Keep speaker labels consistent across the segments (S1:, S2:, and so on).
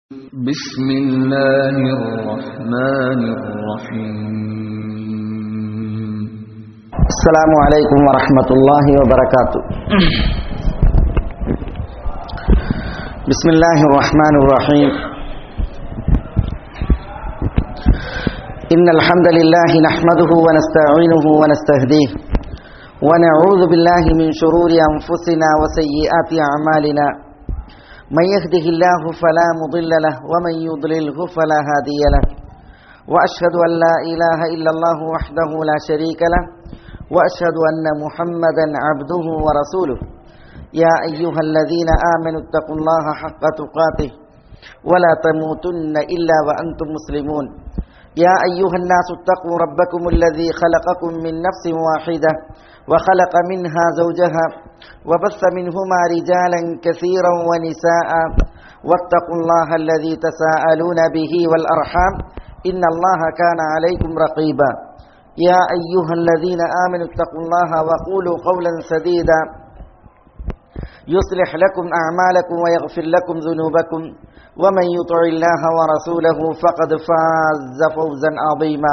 S1: بسم الله الرحمن الرحيم
S2: السلام عليكم ورحمة الله وبركاته بسم الله الرحمن الرحيم إن الحمد لله نحمده ونستعينه ونستهديه ونعوذ بالله من شرور أنفسنا وسيئات أعمالنا من يهده الله فلا مضل له ومن يضلله فلا هادي له وأشهد أن لا إله إلا الله وحده لا شريك له وأشهد أن محمدا عبده ورسوله يا أيها الذين آمنوا اتقوا الله حق تقاته ولا تموتن إلا وأنتم مسلمون يا أيها الناس اتقوا ربكم الذي خلقكم من نفس واحدة وخلق منها زوجها وبث منهما رجالا كثيرا ونساء واتقوا الله الذي تساءلون به والأرحام إن الله كان عليكم رقيبا يا أيها الذين آمنوا اتقوا الله وقولوا قولا سديدا يصلح لكم أعمالكم ويغفر لكم ذنوبكم ومن يطع الله ورسوله فقد فاز فوزا عظيما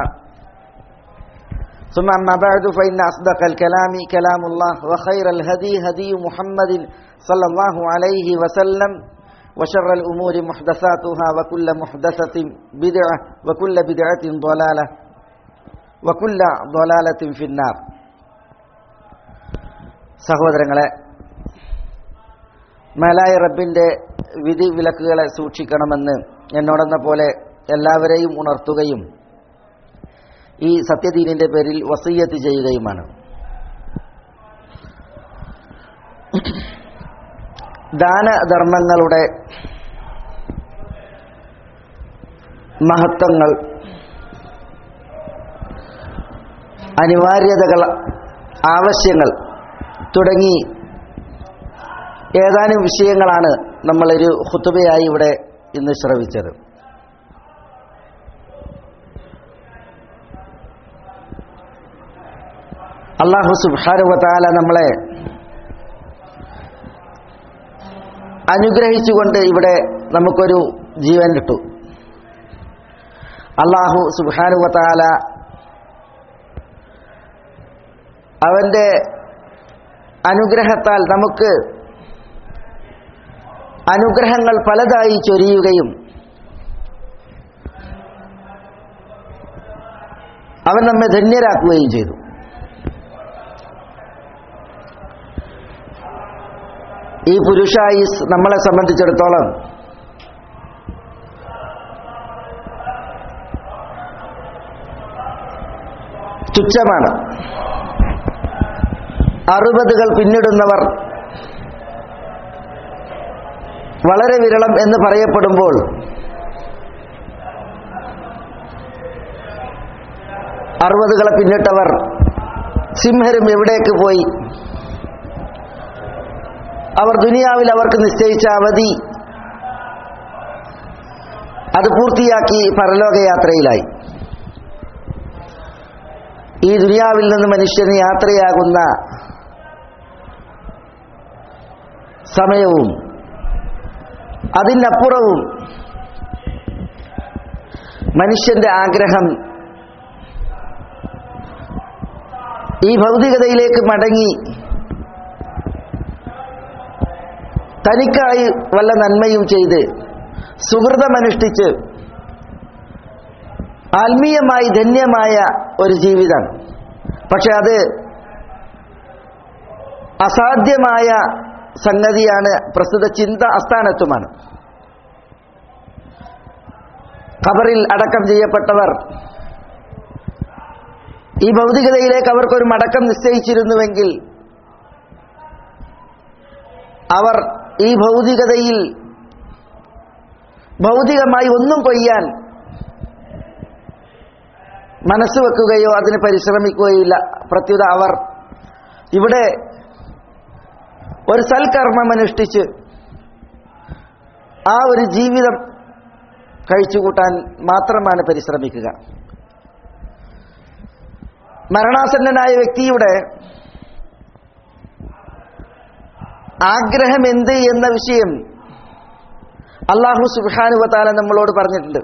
S2: ثم أما بعد فإن أصدق الكلام كلام الله وخير الهدي هدي محمد صلى الله عليه وسلم وشر الأمور محدثاتها وكل محدثة بدعة وكل بدعة ضلالة وكل ضلالة في النار സഹോദരങ്ങളെ മേലായ റബ്ബിൻ്റെ വിധി വിലക്കുകളെ സൂക്ഷിക്കണമെന്ന് എന്നോടെന്ന പോലെ എല്ലാവരെയും ഉണർത്തുകയും ഈ സത്യദീനിന്റെ പേരിൽ വസീയത്ത് ചെയ്യുകയുമാണ് ദാനധർമ്മങ്ങളുടെ മഹത്വങ്ങൾ അനിവാര്യതകൾ ആവശ്യങ്ങൾ തുടങ്ങി ഏതാനും വിഷയങ്ങളാണ് നമ്മളൊരു ഹുത്തുബയായി ഇവിടെ ഇന്ന് ശ്രവിച്ചത് അള്ളാഹു സുബാനുവത്താല നമ്മളെ അനുഗ്രഹിച്ചുകൊണ്ട് ഇവിടെ നമുക്കൊരു ജീവൻ കിട്ടു അള്ളാഹു സുബാനുവത്താല അവന്റെ അനുഗ്രഹത്താൽ നമുക്ക് അനുഗ്രഹങ്ങൾ പലതായി ചൊരിയുകയും അവൻ നമ്മെ ധന്യരാക്കുകയും ചെയ്തു ഈ പുരുഷായി നമ്മളെ സംബന്ധിച്ചിടത്തോളം തുച്ഛമാണ് അറുപതുകൾ പിന്നിടുന്നവർ വളരെ വിരളം എന്ന് പറയപ്പെടുമ്പോൾ അറുപതുകളെ പിന്നിട്ടവർ സിംഹരും എവിടേക്ക് പോയി അവർ ദുനിയാവിൽ അവർക്ക് നിശ്ചയിച്ച അവധി അത് പൂർത്തിയാക്കി പരലോകയാത്രയിലായി ഈ ദുനിയാവിൽ നിന്ന് മനുഷ്യന് യാത്രയാകുന്ന സമയവും അതിനപ്പുറവും മനുഷ്യന്റെ ആഗ്രഹം ഈ ഭൗതികതയിലേക്ക് മടങ്ങി തനിക്കായി വല്ല നന്മയും ചെയ്ത് സുഹൃതമനുഷ്ഠിച്ച് ആത്മീയമായി ധന്യമായ ഒരു ജീവിതം പക്ഷെ അത് അസാധ്യമായ സംഗതിയാണ് പ്രസ്തുത ചിന്ത അസ്ഥാനത്തുമാണ് ഖബറിൽ അടക്കം ചെയ്യപ്പെട്ടവർ ഈ ഭൗതികതയിലേക്ക് അവർക്കൊരു മടക്കം നിശ്ചയിച്ചിരുന്നുവെങ്കിൽ അവർ ഈ ഭൗതികതയിൽ ഭൗതികമായി ഒന്നും കൊയ്യാൻ മനസ്സ് വെക്കുകയോ അതിന് പരിശ്രമിക്കുകയോ ഇല്ല പ്രത്യുത അവർ ഇവിടെ ഒരു സൽക്കർമ്മം അനുഷ്ഠിച്ച് ആ ഒരു ജീവിതം കഴിച്ചുകൂട്ടാൻ മാത്രമാണ് പരിശ്രമിക്കുക മരണാസന്നനായ വ്യക്തിയുടെ ആഗ്രഹം എന്ത് എന്ന വിഷയം അള്ളാഹു സുബാനുവത്താല നമ്മളോട് പറഞ്ഞിട്ടുണ്ട്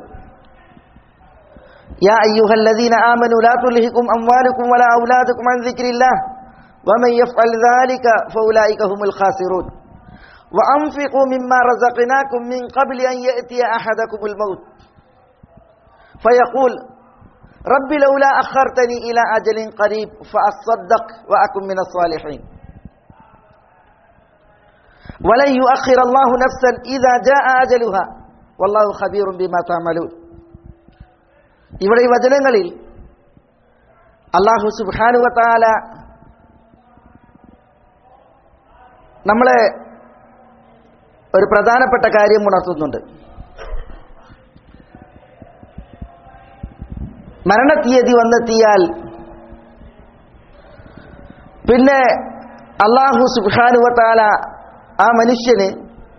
S2: യാ അയ്യുഹല്ലദീന ആമനു ലാ തുൽഹികും അംവാലുക്കും വലാ ഔലാദുക്കും അൻ ദിക്രില്ലാഹ് വമൻ യഫ്അൽ ദാലിക ഫൗലൈക ഹുമുൽ ഖാസിറൂൻ وأنفقوا مما رزقناكم من قبل أن يأتي أحدكم الموت فيقول رب لولا أخرتني إلى أجل قريب فأصدق وأكن من الصالحين ولن يؤخر الله نفسا إذا جاء أجلها والله خبير بما تعملون ഇവിടെ ഈ വചനങ്ങളിൽ അള്ളാഹു സുബാനുവത്താല നമ്മളെ ഒരു പ്രധാനപ്പെട്ട കാര്യം ഉണർത്തുന്നുണ്ട് മരണത്തീയതി വന്നെത്തിയാൽ പിന്നെ അള്ളാഹു സുബാനുവത്താല ആ മനുഷ്യന്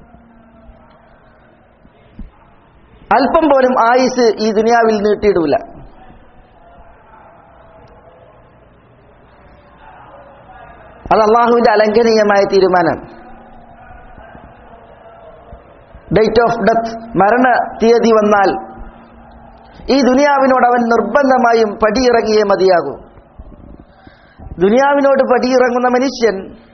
S2: അല്പം പോലും ആയുസ് ഈ ദുനിയാവിൽ നീട്ടിയിടൂല അത് അള്ളാഹുവിന്റെ അലംഘനീയമായ തീരുമാനം ഡേറ്റ് ഓഫ് ഡെത്ത് മരണ തീയതി വന്നാൽ ഈ ദുനിയാവിനോട് അവൻ നിർബന്ധമായും പടിയിറങ്ങിയേ മതിയാകൂ ദുനിയാവിനോട് പടിയിറങ്ങുന്ന മനുഷ്യൻ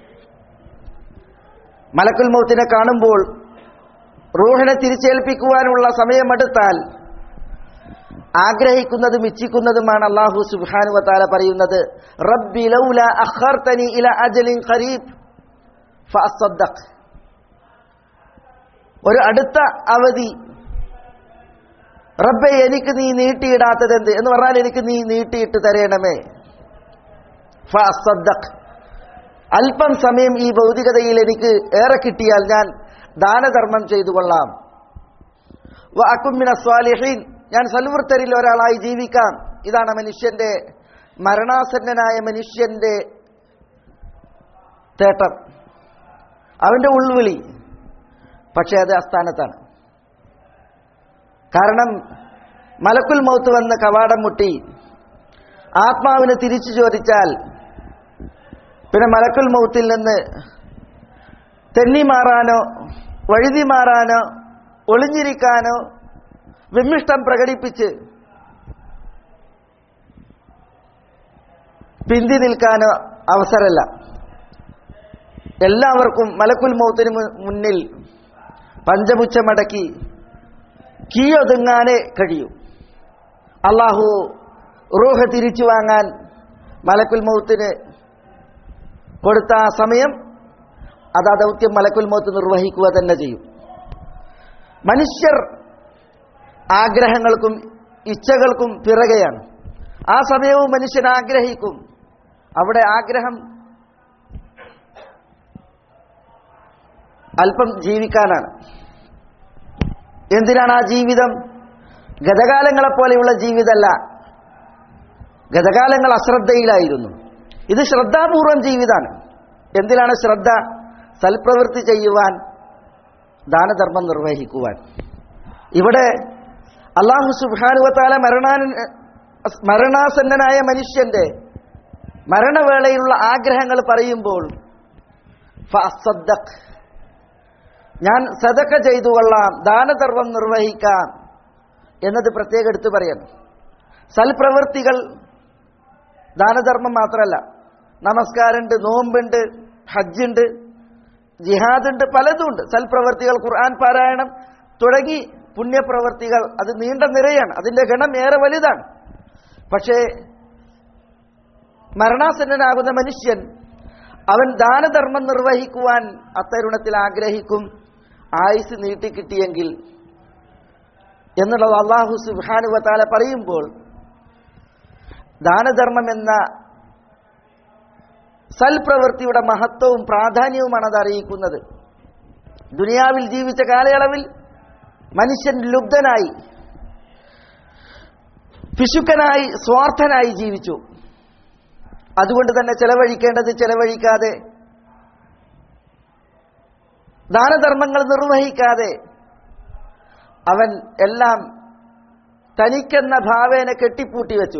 S2: മലക്കുൽ മൗത്തിനെ കാണുമ്പോൾ റൂഹിനെ തിരിച്ചേൽപ്പിക്കുവാനുള്ള സമയമെടുത്താൽ ആഗ്രഹിക്കുന്നതും ഇച്ഛിക്കുന്നതുമാണ് അള്ളാഹു സുബാനു വത്താല പറയുന്നത് റബ്ബി ലൗല അഖർതനി ഇല അജലിൻ ഖരീബ് ഫഅസ്സദ്ദഖ് ഒരു അടുത്ത അവധി റബ്ബെ എനിക്ക് നീ നീട്ടിയിടാത്തത് എന്ത് എന്ന് പറഞ്ഞാൽ എനിക്ക് നീ നീട്ടിയിട്ട് തരേണമേ ഫഅസ്സദ്ദഖ് അല്പം സമയം ഈ ഭൗതികതയിൽ എനിക്ക് ഏറെ കിട്ടിയാൽ ഞാൻ ദാനധർമ്മം ചെയ്തു കൊള്ളാം വ അക്കുമിന സ്വാലിഹീൻ ഞാൻ സൽവൃത്തരിൽ ഒരാളായി ജീവിക്കാം ഇതാണ് മനുഷ്യന്റെ മരണാസന്നനായ മനുഷ്യന്റെ തേട്ടം അവന്റെ ഉൾവിളി പക്ഷേ അത് അസ്ഥാനത്താണ് കാരണം മലക്കുൽ മൗത്ത് വന്ന് കവാടം മുട്ടി ആത്മാവിന് തിരിച്ചു ചോദിച്ചാൽ പിന്നെ മലക്കുൽ മൗത്തിൽ നിന്ന് തെന്നി മാറാനോ വഴുതി മാറാനോ ഒളിഞ്ഞിരിക്കാനോ വിമ്മിഷ്ടം പ്രകടിപ്പിച്ച് പിന്തി നിൽക്കാനോ അവസരമല്ല എല്ലാവർക്കും മലക്കുൽ മൗത്തിന് മുന്നിൽ പഞ്ചമുച്ചമടക്കി കീയൊതുങ്ങാനേ കഴിയൂ അള്ളാഹു റൂഹ തിരിച്ചു വാങ്ങാൻ മലക്കുൽ മൗത്തിന് കൊടുത്ത ആ സമയം അത് ആ ദൗത്യം മലക്കുൽ മൗത്ത് നിർവഹിക്കുക തന്നെ ചെയ്യും മനുഷ്യർ ആഗ്രഹങ്ങൾക്കും ഇച്ഛകൾക്കും പിറകെയാണ് ആ സമയവും മനുഷ്യൻ ആഗ്രഹിക്കും അവിടെ ആഗ്രഹം അല്പം ജീവിക്കാനാണ് എന്തിനാണ് ആ ജീവിതം ഗതകാലങ്ങളെപ്പോലെയുള്ള ജീവിതമല്ല ഗതകാലങ്ങൾ അശ്രദ്ധയിലായിരുന്നു ഇത് ശ്രദ്ധാപൂർവം ജീവിതമാണ് എന്തിനാണ് ശ്രദ്ധ സൽപ്രവൃത്തി ചെയ്യുവാൻ ദാനധർമ്മം നിർവഹിക്കുവാൻ ഇവിടെ അള്ളാഹു സുബാനുവത്താല മരണാൻ മരണാസന്നനായ മനുഷ്യന്റെ മരണവേളയിലുള്ള ആഗ്രഹങ്ങൾ പറയുമ്പോൾ ഫഅസ്സദ്ദഖ് ഞാൻ സദക്ക ചെയ്തു കൊള്ളാം ദാനധർമ്മം നിർവഹിക്കാം എന്നത് പ്രത്യേകം എടുത്തു പറയണം സൽപ്രവൃത്തികൾ ദാനധർമ്മം മാത്രമല്ല നമസ്കാരമുണ്ട് നോമ്പുണ്ട് ഹജ്ജുണ്ട് ജിഹാദുണ്ട് പലതുമുണ്ട് സൽപ്രവൃത്തികൾ ഖുർആൻ പാരായണം തുടങ്ങി പുണ്യപ്രവൃത്തികൾ അത് നീണ്ട നിരയാണ് അതിന്റെ ഗണം ഏറെ വലുതാണ് പക്ഷേ മരണാസന്നനാകുന്ന മനുഷ്യൻ അവൻ ദാനധർമ്മം നിർവഹിക്കുവാൻ അത്തരുണത്തിൽ ആഗ്രഹിക്കും ആയുസ് നീട്ടിക്കിട്ടിയെങ്കിൽ എന്നുള്ളത് അള്ളാഹു സുബാനുവത്താല പറയുമ്പോൾ ദാനധർമ്മം എന്ന സൽപ്രവൃത്തിയുടെ മഹത്വവും പ്രാധാന്യവുമാണ് അത് അറിയിക്കുന്നത് ദുനിയാവിൽ ജീവിച്ച കാലയളവിൽ മനുഷ്യൻ ലുബ്ധനായി പിശുക്കനായി സ്വാർത്ഥനായി ജീവിച്ചു അതുകൊണ്ട് തന്നെ ചെലവഴിക്കേണ്ടത് ചെലവഴിക്കാതെ ദാനധർമ്മങ്ങൾ നിർവഹിക്കാതെ അവൻ എല്ലാം തനിക്കെന്ന ഭാവേന കെട്ടിപ്പൂട്ടി വെച്ചു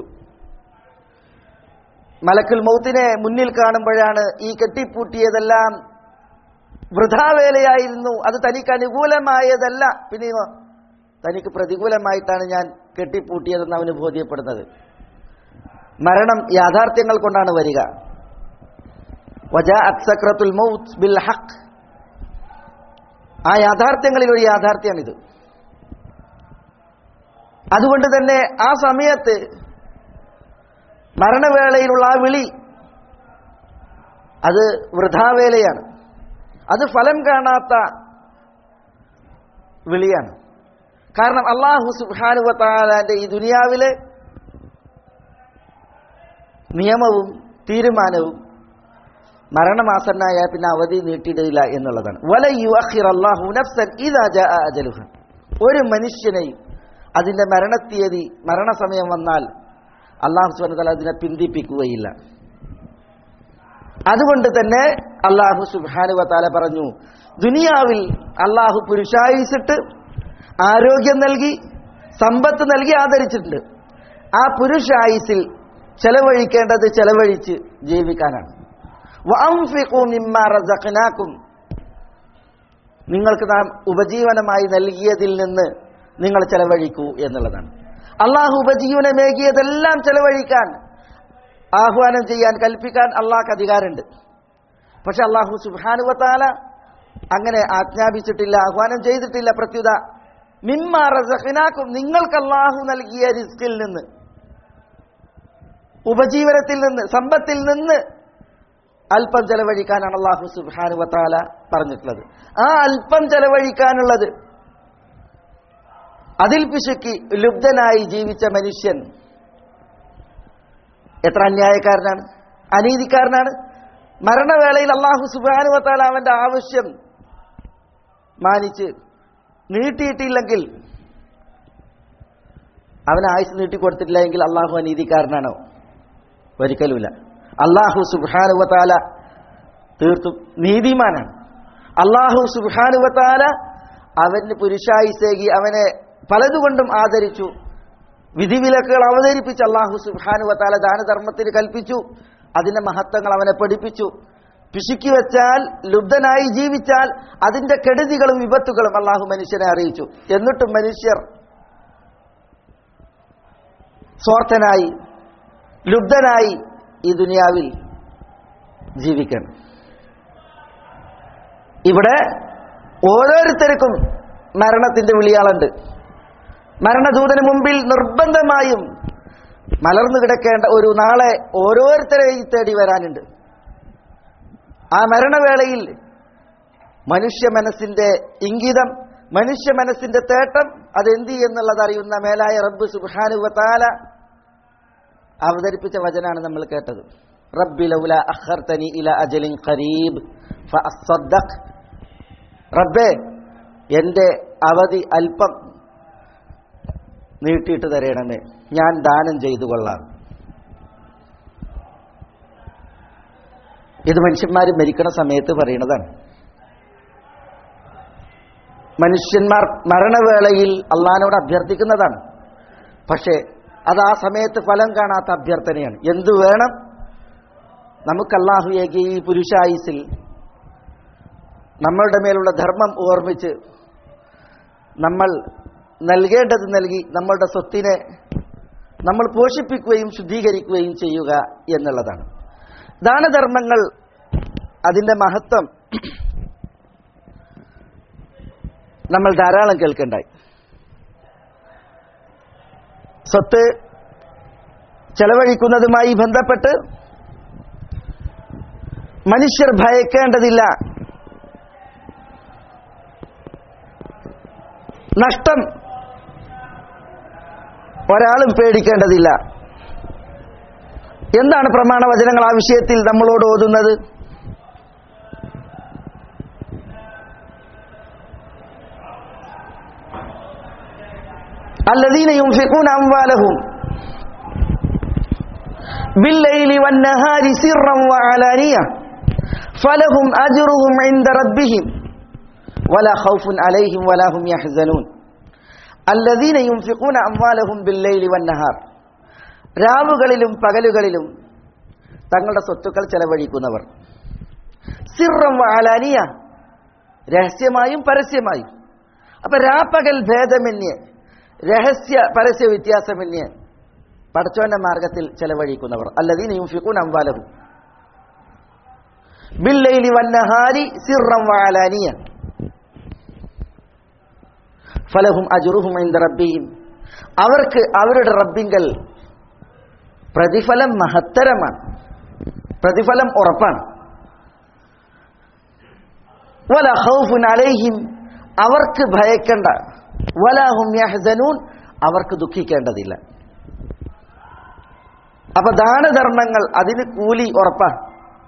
S2: മലക്കുൽ മൗത്തിനെ മുന്നിൽ കാണുമ്പോഴാണ് ഈ കെട്ടിപ്പൂട്ടിയതെല്ലാം വൃഥാവേലയായിരുന്നു അത് തനിക്ക് അനുകൂലമായതല്ല പിന്നെയോ തനിക്ക് പ്രതികൂലമായിട്ടാണ് ഞാൻ കെട്ടിപ്പൂട്ടിയതെന്ന് അവന് ബോധ്യപ്പെടുന്നത് മരണം യാഥാർത്ഥ്യങ്ങൾ കൊണ്ടാണ് വരിക വജാഅത് സക്രത്തുൽ മൗത്ത് ബിൽ ഹഖ് ആ യാഥാർത്ഥ്യങ്ങളിൽ ഒരു യാഥാർത്ഥ്യമാണിത് അതുകൊണ്ട് തന്നെ ആ സമയത്ത് മരണവേളയിലുള്ള ആ വിളി അത് വൃഥാവേലയാണ് അത് ഫലം കാണാത്ത വിളിയാണ് കാരണം അള്ളാഹു സുബാനുവത്താലാന്റെ ഈ ദുനിയാവിലെ നിയമവും തീരുമാനവും മരണമാസന്നായ പിന്നെ അവധി നീട്ടിയിടില്ല എന്നുള്ളതാണ് വല യു അഖിർ അള്ളാഹു നഫ്സൻ ഇതാ ജാ അജലുഹ ഒരു മനുഷ്യനെയും അതിന്റെ മരണത്തീയതി മരണസമയം വന്നാൽ അള്ളാഹു സുബാന അതിനെ പിന്തിപ്പിക്കുകയില്ല അതുകൊണ്ട് തന്നെ അള്ളാഹു സുബാനുവ താല പറഞ്ഞു ദുനിയാവിൽ അള്ളാഹു പുരുഷായുസിട്ട് ആരോഗ്യം നൽകി സമ്പത്ത് നൽകി ആദരിച്ചിട്ടുണ്ട് ആ പുരുഷായുസിൽ ചെലവഴിക്കേണ്ടത് ചെലവഴിച്ച് ജീവിക്കാനാണ് വഅൻഫിഖൂ മിമ്മാ റസഖ്നാകും നിങ്ങൾക്ക് നാം ഉപജീവനമായി നൽകിയതിൽ നിന്ന് നിങ്ങൾ ചെലവഴിക്കൂ എന്നുള്ളതാണ് അള്ളാഹു ഉപജീവനമേകിയതെല്ലാം ചെലവഴിക്കാൻ ആഹ്വാനം ചെയ്യാൻ കൽപ്പിക്കാൻ അള്ളാഹ്ക്ക് അധികാരമുണ്ട് പക്ഷെ അള്ളാഹു സുബാനുവത്താല അങ്ങനെ ആജ്ഞാപിച്ചിട്ടില്ല ആഹ്വാനം ചെയ്തിട്ടില്ല പ്രത്യുത മിമ്മാ റസഖ്നാകും നിങ്ങൾക്ക് അള്ളാഹു നൽകിയ റിസ്കിൽ നിന്ന് ഉപജീവനത്തിൽ നിന്ന് സമ്പത്തിൽ നിന്ന് അല്പം ചെലവഴിക്കാനാണ് അള്ളാഹു സുബാനുവത്താല പറഞ്ഞിട്ടുള്ളത് ആ അല്പം ചെലവഴിക്കാനുള്ളത് അതിൽ പിശുക്കി ലുബ്ധനായി ജീവിച്ച മനുഷ്യൻ എത്ര അന്യായക്കാരനാണ് അനീതിക്കാരനാണ് മരണവേളയിൽ അള്ളാഹു സുബാനുവത്താല അവന്റെ ആവശ്യം മാനിച്ച് നീട്ടിയിട്ടില്ലെങ്കിൽ അവന് ആയുസ് നീട്ടിക്കൊടുത്തിട്ടില്ല എങ്കിൽ അള്ളാഹു അനീതിക്കാരനാണോ ഒരിക്കലുമില്ല അള്ളാഹു സുബാനുവത്താല തീർത്തും നീതിമാനാണ് അള്ളാഹു സുബാനുവത്താല അവന് പുരുഷായുസേകി അവനെ പലതുകൊണ്ടും ആദരിച്ചു വിധിവിലക്കുകൾ അവതരിപ്പിച്ച് അള്ളാഹു സുബാനുവത്താല ദാനധർമ്മത്തിന് കൽപ്പിച്ചു അതിന്റെ മഹത്വങ്ങൾ അവനെ പഠിപ്പിച്ചു പിശുക്കി വെച്ചാൽ ലുബ്ധനായി ജീവിച്ചാൽ അതിന്റെ കെടുതികളും വിപത്തുകളും അള്ളാഹു മനുഷ്യനെ അറിയിച്ചു എന്നിട്ടും മനുഷ്യർ സ്വാർത്ഥനായി ലുബ്ധനായി ഈ ദുനിയാവിൽ ജീവിക്കണം ഇവിടെ ഓരോരുത്തർക്കും മരണത്തിന്റെ വിളിയാളുണ്ട് മരണദൂതന് മുമ്പിൽ നിർബന്ധമായും മലർന്നു കിടക്കേണ്ട ഒരു നാളെ ഓരോരുത്തരെയും തേടി വരാനുണ്ട് ആ മരണവേളയിൽ മനുഷ്യ മനസ്സിന്റെ ഇംഗിതം മനുഷ്യ മനസ്സിന്റെ തേട്ടം അതെന്തി എന്നുള്ളത് അറിയുന്ന മേലായ റബ്ബ് സുബാനുവത്താല അവതരിപ്പിച്ച വചനാണ് നമ്മൾ കേട്ടത് റബ്ബി ലൗല അഖർതനി ഇല അജലിൻ ഖരീബ് ഫഅസ്സദ്ദഖ് റബ്ബേ എൻ്റെ അവധി അല്പം നീട്ടിയിട്ട് തരയണമേ ഞാൻ ദാനം ചെയ്തു കൊള്ളാം ഇത് മനുഷ്യന്മാർ മരിക്കണ സമയത്ത് പറയണതാണ് മനുഷ്യന്മാർ മരണവേളയിൽ അള്ളഹാനോട് അഭ്യർത്ഥിക്കുന്നതാണ് പക്ഷേ അത് ആ സമയത്ത് ഫലം കാണാത്ത അഭ്യർത്ഥനയാണ് എന്തു വേണം നമുക്ക് അള്ളാഹു ഏകി ഈ പുരുഷായുസിൽ നമ്മളുടെ മേലുള്ള ധർമ്മം ഓർമ്മിച്ച് നമ്മൾ നൽകേണ്ടത് നൽകി നമ്മളുടെ സ്വത്തിനെ നമ്മൾ പോഷിപ്പിക്കുകയും ശുദ്ധീകരിക്കുകയും ചെയ്യുക എന്നുള്ളതാണ് ദാനധർമ്മങ്ങൾ അതിൻ്റെ മഹത്വം നമ്മൾ ധാരാളം കേൾക്കണ്ടായി സ്വത്ത് ചെലവഴിക്കുന്നതുമായി ബന്ധപ്പെട്ട് മനുഷ്യർ ഭയക്കേണ്ടതില്ല നഷ്ടം ഒരാളും പേടിക്കേണ്ടതില്ല എന്താണ് പ്രമാണവചനങ്ങൾ ആ വിഷയത്തിൽ നമ്മളോട് ഓതുന്നത് الذين ينفقون أموالهم بالليل والنهار سرا وعلانية فلهم أجرهم عند ربهم ولا خوف عليهم ولا هم يحزنون الذين ينفقون أموالهم بالليل والنهار രാവുകളിലും പകലുകളിലും തങ്ങളുടെ സ്വത്തുക്കൾ ചെലവഴിക്കുന്നവർ സിറം വാലാനിയ രഹസ്യമായും പരസ്യമായും അപ്പൊ രാപ്പകൽ ഭേദമന്യേ രഹസ്യ പരസ്യ വ്യത്യാസമന്യേ പടച്ചോന്റെ മാർഗത്തിൽ ചെലവഴിക്കുന്നവർ അല്ലതീന യുംഫിഖൂൻ അംവാലഹു ബില്ലൈലി വന്നഹാരി സിറം വഅലാനിയ ഫലഹും അജുറുഹും ഇൻദ റബ്ബിഹിം അവർക്ക് അവരുടെ റബ്ബിങ്കൽ പ്രതിഫലം മഹത്തരമാണ് പ്രതിഫലം ഉറപ്പാണ് വല ഖൗഫുൻ അലൈഹിം അവർക്ക് ഭയക്കേണ്ട വലാഹും യഹ്സനൂൻ അവർക്ക് ദുഃഖിക്കേണ്ടതില്ല അപ്പൊ ദാനധർമ്മങ്ങൾ അതിന് കൂലി ഉറപ്പാണ്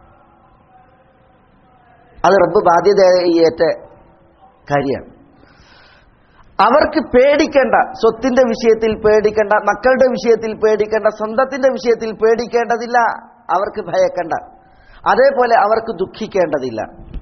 S2: അത് റബ്ബ് ബാധ്യതയേറ്റ കാര്യമാണ് അവർക്ക് പേടിക്കേണ്ട സ്വത്തിന്റെ വിഷയത്തിൽ പേടിക്കേണ്ട മക്കളുടെ വിഷയത്തിൽ പേടിക്കേണ്ട സ്വന്തത്തിന്റെ വിഷയത്തിൽ പേടിക്കേണ്ടതില്ല അവർക്ക് ഭയക്കേണ്ട അതേപോലെ അവർക്ക് ദുഃഖിക്കേണ്ടതില്ല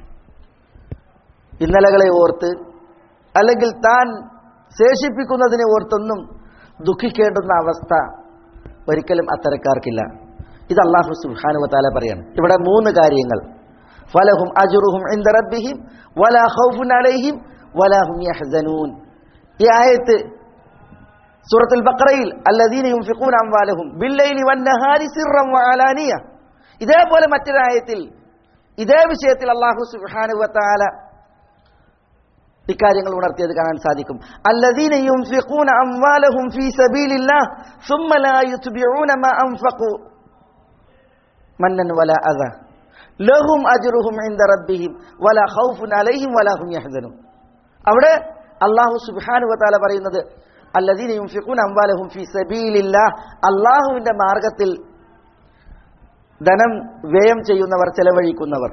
S2: ഇന്നലകളെ ഓർത്ത് അല്ലെങ്കിൽ താൻ ശേഷിപ്പിക്കുന്നതിനെ ഓർത്തൊന്നും ദുഃഖിക്കേണ്ടുന്ന അവസ്ഥ ഒരിക്കലും അത്തരക്കാർക്കില്ല ഇത് അള്ളാഹു സുഹാനുവത്താല പറയാണ് ഇവിടെ മൂന്ന് കാര്യങ്ങൾ ഫലഹും അജുറുഹും ഇന്ദ റബ്ബിഹിം വലാ ഖൗഫുൻ അലൈഹിം വലാഹും യഹ്സനൂൻ ഈ ആയത്ത് സൂറത്തുൽ ബഖറയിൽ അല്ലദീന യുൻഫിഖൂന അംവാലഹും ബില്ലൈലി വന്നഹാരി സിറം വഅലാനിയ ഇതേപോലെ മറ്റൊരായത്തിൽ ഇതേ വിഷയത്തിൽ അള്ളാഹു സുബ്ഹാനഹു വതആല ഇക്കാര്യങ്ങൾ ഉണർത്തിയത് കാണാൻ സാധിക്കും അല്ലദീന യുൻഫിഖൂന അംവാലഹും ഫീ സബീലില്ലാഹ് ثم لا يتبعون ما أنفقوا മന്നൻ വലാ അദ ലഹും അജ്റുഹും ഇൻദ റബ്ബിഹിം വലാ ഖൗഫുൻ അലൈഹിം വലാ ഹും യഹ്സനൂൻ അവിടെ അള്ളാഹു സുബ്ഹാനഹു വതആല പറയുന്നത് അല്ലദീന യുൻഫിഖൂന അംവാലഹും ഫീ സബീലില്ലാഹ് അള്ളാഹുവിന്റെ മാർഗത്തിൽ ധനം വ്യയം ചെയ്യുന്നവർ ചെലവഴിക്കുന്നവർ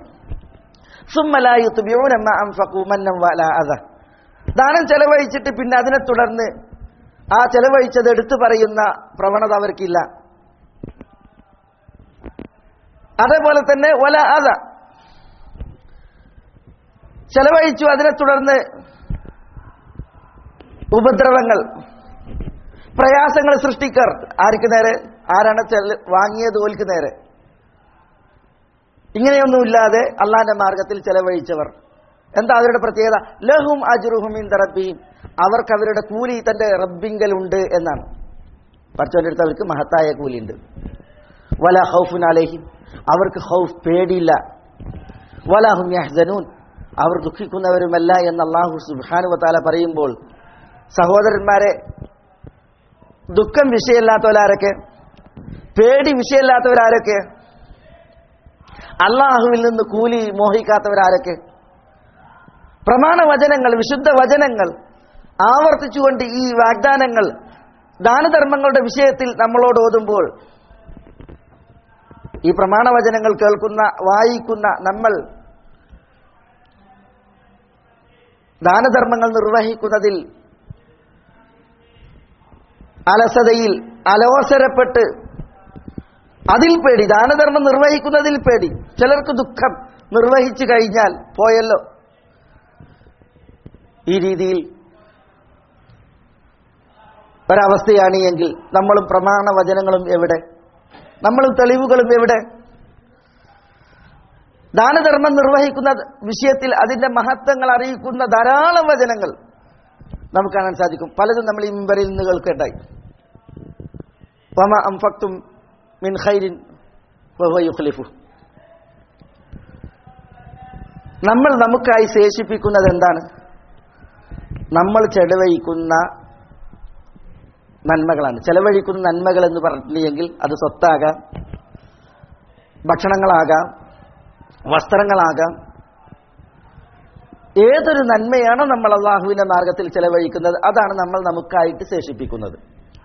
S2: ദാനം ചെലവഴിച്ചിട്ട് പിന്നെ അതിനെ തുടർന്ന് ആ ചെലവഴിച്ചത് എടുത്തു പറയുന്ന പ്രവണത അവർക്കില്ല അതേപോലെ തന്നെ ഒല അത ചെലവഴിച്ചു അതിനെ തുടർന്ന് ഉപദ്രവങ്ങൾ പ്രയാസങ്ങൾ സൃഷ്ടിക്കർ ആർക്ക് നേരെ ആരാണ് ചെല വാങ്ങിയത് ഓൽക്ക് നേരെ ഇങ്ങനെയൊന്നുമില്ലാതെ അള്ളാന്റെ മാർഗത്തിൽ ചെലവഴിച്ചവർ എന്താ അവരുടെ പ്രത്യേകത ലഹും അജുറുഹും ഇൻ റബ്ബിയും അവർക്ക് അവരുടെ കൂലി തന്റെ റബ്ബിങ്കൽ ഉണ്ട് എന്നാണ് പഠിച്ചവന്റെ അടുത്ത് അവർക്ക് മഹത്തായ കൂലിയുണ്ട് വല ഹൗഫുൻ അലഹിം അവർക്ക് ഹൗഫ് പേടിയില്ല വലാഹും യഹ്സനൂൻ അവർ ദുഃഖിക്കുന്നവരുമല്ല എന്ന് അള്ളാഹു സുബാനു താല പറയുമ്പോൾ സഹോദരന്മാരെ ദുഃഖം വിഷയമില്ലാത്തവരാരൊക്കെ പേടി വിഷയമില്ലാത്തവരാരൊക്കെ അള്ളാഹുവിൽ നിന്ന് കൂലി മോഹിക്കാത്തവരാരൊക്കെ പ്രമാണ വചനങ്ങൾ വിശുദ്ധ വചനങ്ങൾ ആവർത്തിച്ചുകൊണ്ട് ഈ വാഗ്ദാനങ്ങൾ ദാനധർമ്മങ്ങളുടെ വിഷയത്തിൽ നമ്മളോട് ഓതുമ്പോൾ ഈ പ്രമാണ വചനങ്ങൾ കേൾക്കുന്ന വായിക്കുന്ന നമ്മൾ ദാനധർമ്മങ്ങൾ നിർവഹിക്കുന്നതിൽ അലസതയിൽ അലോസരപ്പെട്ട് അതിൽ പേടി ദാനധർമ്മം നിർവഹിക്കുന്നതിൽ പേടി ചിലർക്ക് ദുഃഖം നിർവഹിച്ചു കഴിഞ്ഞാൽ പോയല്ലോ ഈ രീതിയിൽ ഒരവസ്ഥയാണ് എങ്കിൽ നമ്മളും പ്രമാണ വചനങ്ങളും എവിടെ നമ്മളും തെളിവുകളും എവിടെ ദാനധർമ്മം നിർവഹിക്കുന്ന വിഷയത്തിൽ അതിന്റെ മഹത്വങ്ങൾ അറിയിക്കുന്ന ധാരാളം വചനങ്ങൾ നമുക്ക് കാണാൻ സാധിക്കും പലതും നമ്മൾ ഈ മിമ്പറിൽ നിന്ന് കേൾക്കേണ്ടായി വമ അംഫക്തും മിൻ ഖൈരിൻ വഹുവ യുഖ്ലിഫു നമ്മൾ നമുക്കായി ശേഷിപ്പിക്കുന്നത് എന്താണ് നമ്മൾ ചെലവഴിക്കുന്ന നന്മകളാണ് ചെലവഴിക്കുന്ന നന്മകൾ എന്ന് പറഞ്ഞിട്ടുണ്ടെങ്കിൽ അത് സ്വത്താകാം ഭക്ഷണങ്ങളാകാം വസ്ത്രങ്ങളാകാം ഏതൊരു നന്മയാണോ നമ്മൾ അള്ളാഹുവിന്റെ മാർഗത്തിൽ ചെലവഴിക്കുന്നത് അതാണ് നമ്മൾ നമുക്കായിട്ട് ശേഷിപ്പിക്കുന്നത്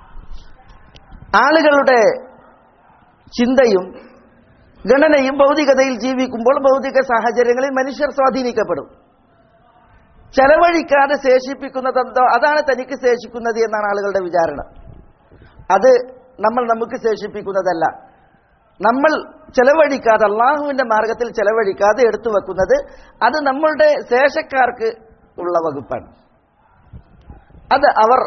S2: ആളുകളുടെ ചിന്തയും ഗണനയും ഭൗതികതയിൽ ജീവിക്കുമ്പോൾ ഭൗതിക സാഹചര്യങ്ങളിൽ മനുഷ്യർ സ്വാധീനിക്കപ്പെടും ചെലവഴിക്കാതെ ശേഷിപ്പിക്കുന്നതെന്തോ അതാണ് തനിക്ക് ശേഷിക്കുന്നത് എന്നാണ് ആളുകളുടെ വിചാരണ അത് നമ്മൾ നമുക്ക് ശേഷിപ്പിക്കുന്നതല്ല നമ്മൾ ചെലവഴിക്കാതെ അള്ളാഹുവിന്റെ മാർഗത്തിൽ ചെലവഴിക്കാതെ എടുത്തു വെക്കുന്നത് അത് നമ്മളുടെ ശേഷക്കാർക്ക് ഉള്ള വകുപ്പാണ് അത് അവർ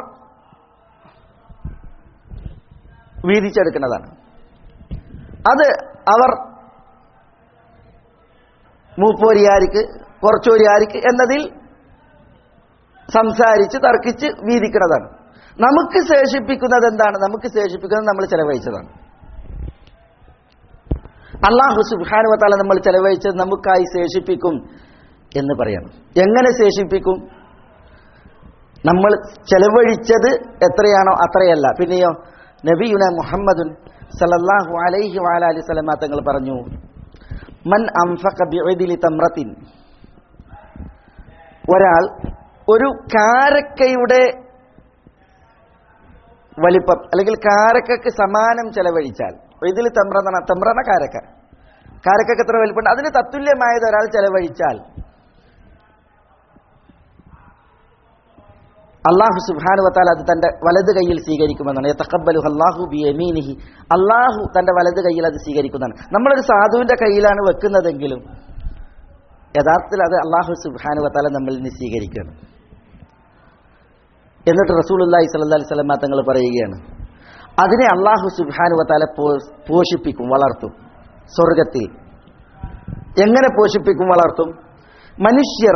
S2: വീതിച്ചെടുക്കുന്നതാണ് അത് അവർ മൂപ്പോരിയാർക്ക് കുറച്ചോരി ആർക്ക് എന്നതിൽ സംസാരിച്ച് തർക്കിച്ച് വീതിക്കുന്നതാണ് നമുക്ക് ശേഷിപ്പിക്കുന്നത് എന്താണ് നമുക്ക് ശേഷിപ്പിക്കുന്നത് നമ്മൾ ചെലവഴിച്ചതാണ് അള്ളാഹു സുബാനുവത്താല നമ്മൾ ചെലവഴിച്ചത് നമുക്കായി ശേഷിപ്പിക്കും എന്ന് പറയണം എങ്ങനെ ശേഷിപ്പിക്കും നമ്മൾ ചെലവഴിച്ചത് എത്രയാണോ അത്രയല്ല പിന്നെയോ നബിയുന മുഹമ്മദുൻ സല്ലല്ലാഹു അലൈഹി വാലി സ്വലമ തങ്ങൾ പറഞ്ഞു മൻ അംഫഖ ബിഇദിലി തമ്രത്തിൻ ഒരാൾ ഒരു കാരക്കയുടെ വലിപ്പം അല്ലെങ്കിൽ കാരക്കക്ക് സമാനം ചെലവഴിച്ചാൽ ഇതിൽ തമ്രന തമ്രന കാരക്ക കാരക്കക്ക് എത്ര വലിപ്പമുണ്ട് അതിന് തത്തുല്യമായത് ഒരാൾ ചെലവഴിച്ചാൽ അള്ളാഹു സുബാനു വത്താൽ അത് തന്റെ വലത് കൈയിൽ സ്വീകരിക്കുമെന്നാണ് തക്കബലു അള്ളാഹു ബി എമീനിഹി അള്ളാഹു തന്റെ വലത് കൈയിൽ അത് സ്വീകരിക്കുന്നതാണ് നമ്മളൊരു സാധുവിന്റെ കയ്യിലാണ് വെക്കുന്നതെങ്കിലും യഥാർത്ഥത്തിൽ അത് അള്ളാഹു സുബാനു വത്താല നമ്മളിൽ നിന്ന് സ്വീകരിക്കണം എന്നിട്ട് റസൂലുല്ലാഹി സല്ലല്ലാഹി അലൈഹി വസല്ലം തങ്ങൾ പറയുകയാണ് അതിനെ അള്ളാഹു സുബാനു വത്താല പോഷിപ്പിക്കും വളർത്തും സ്വർഗത്തിൽ എങ്ങനെ പോഷിപ്പിക്കും വളർത്തും മനുഷ്യർ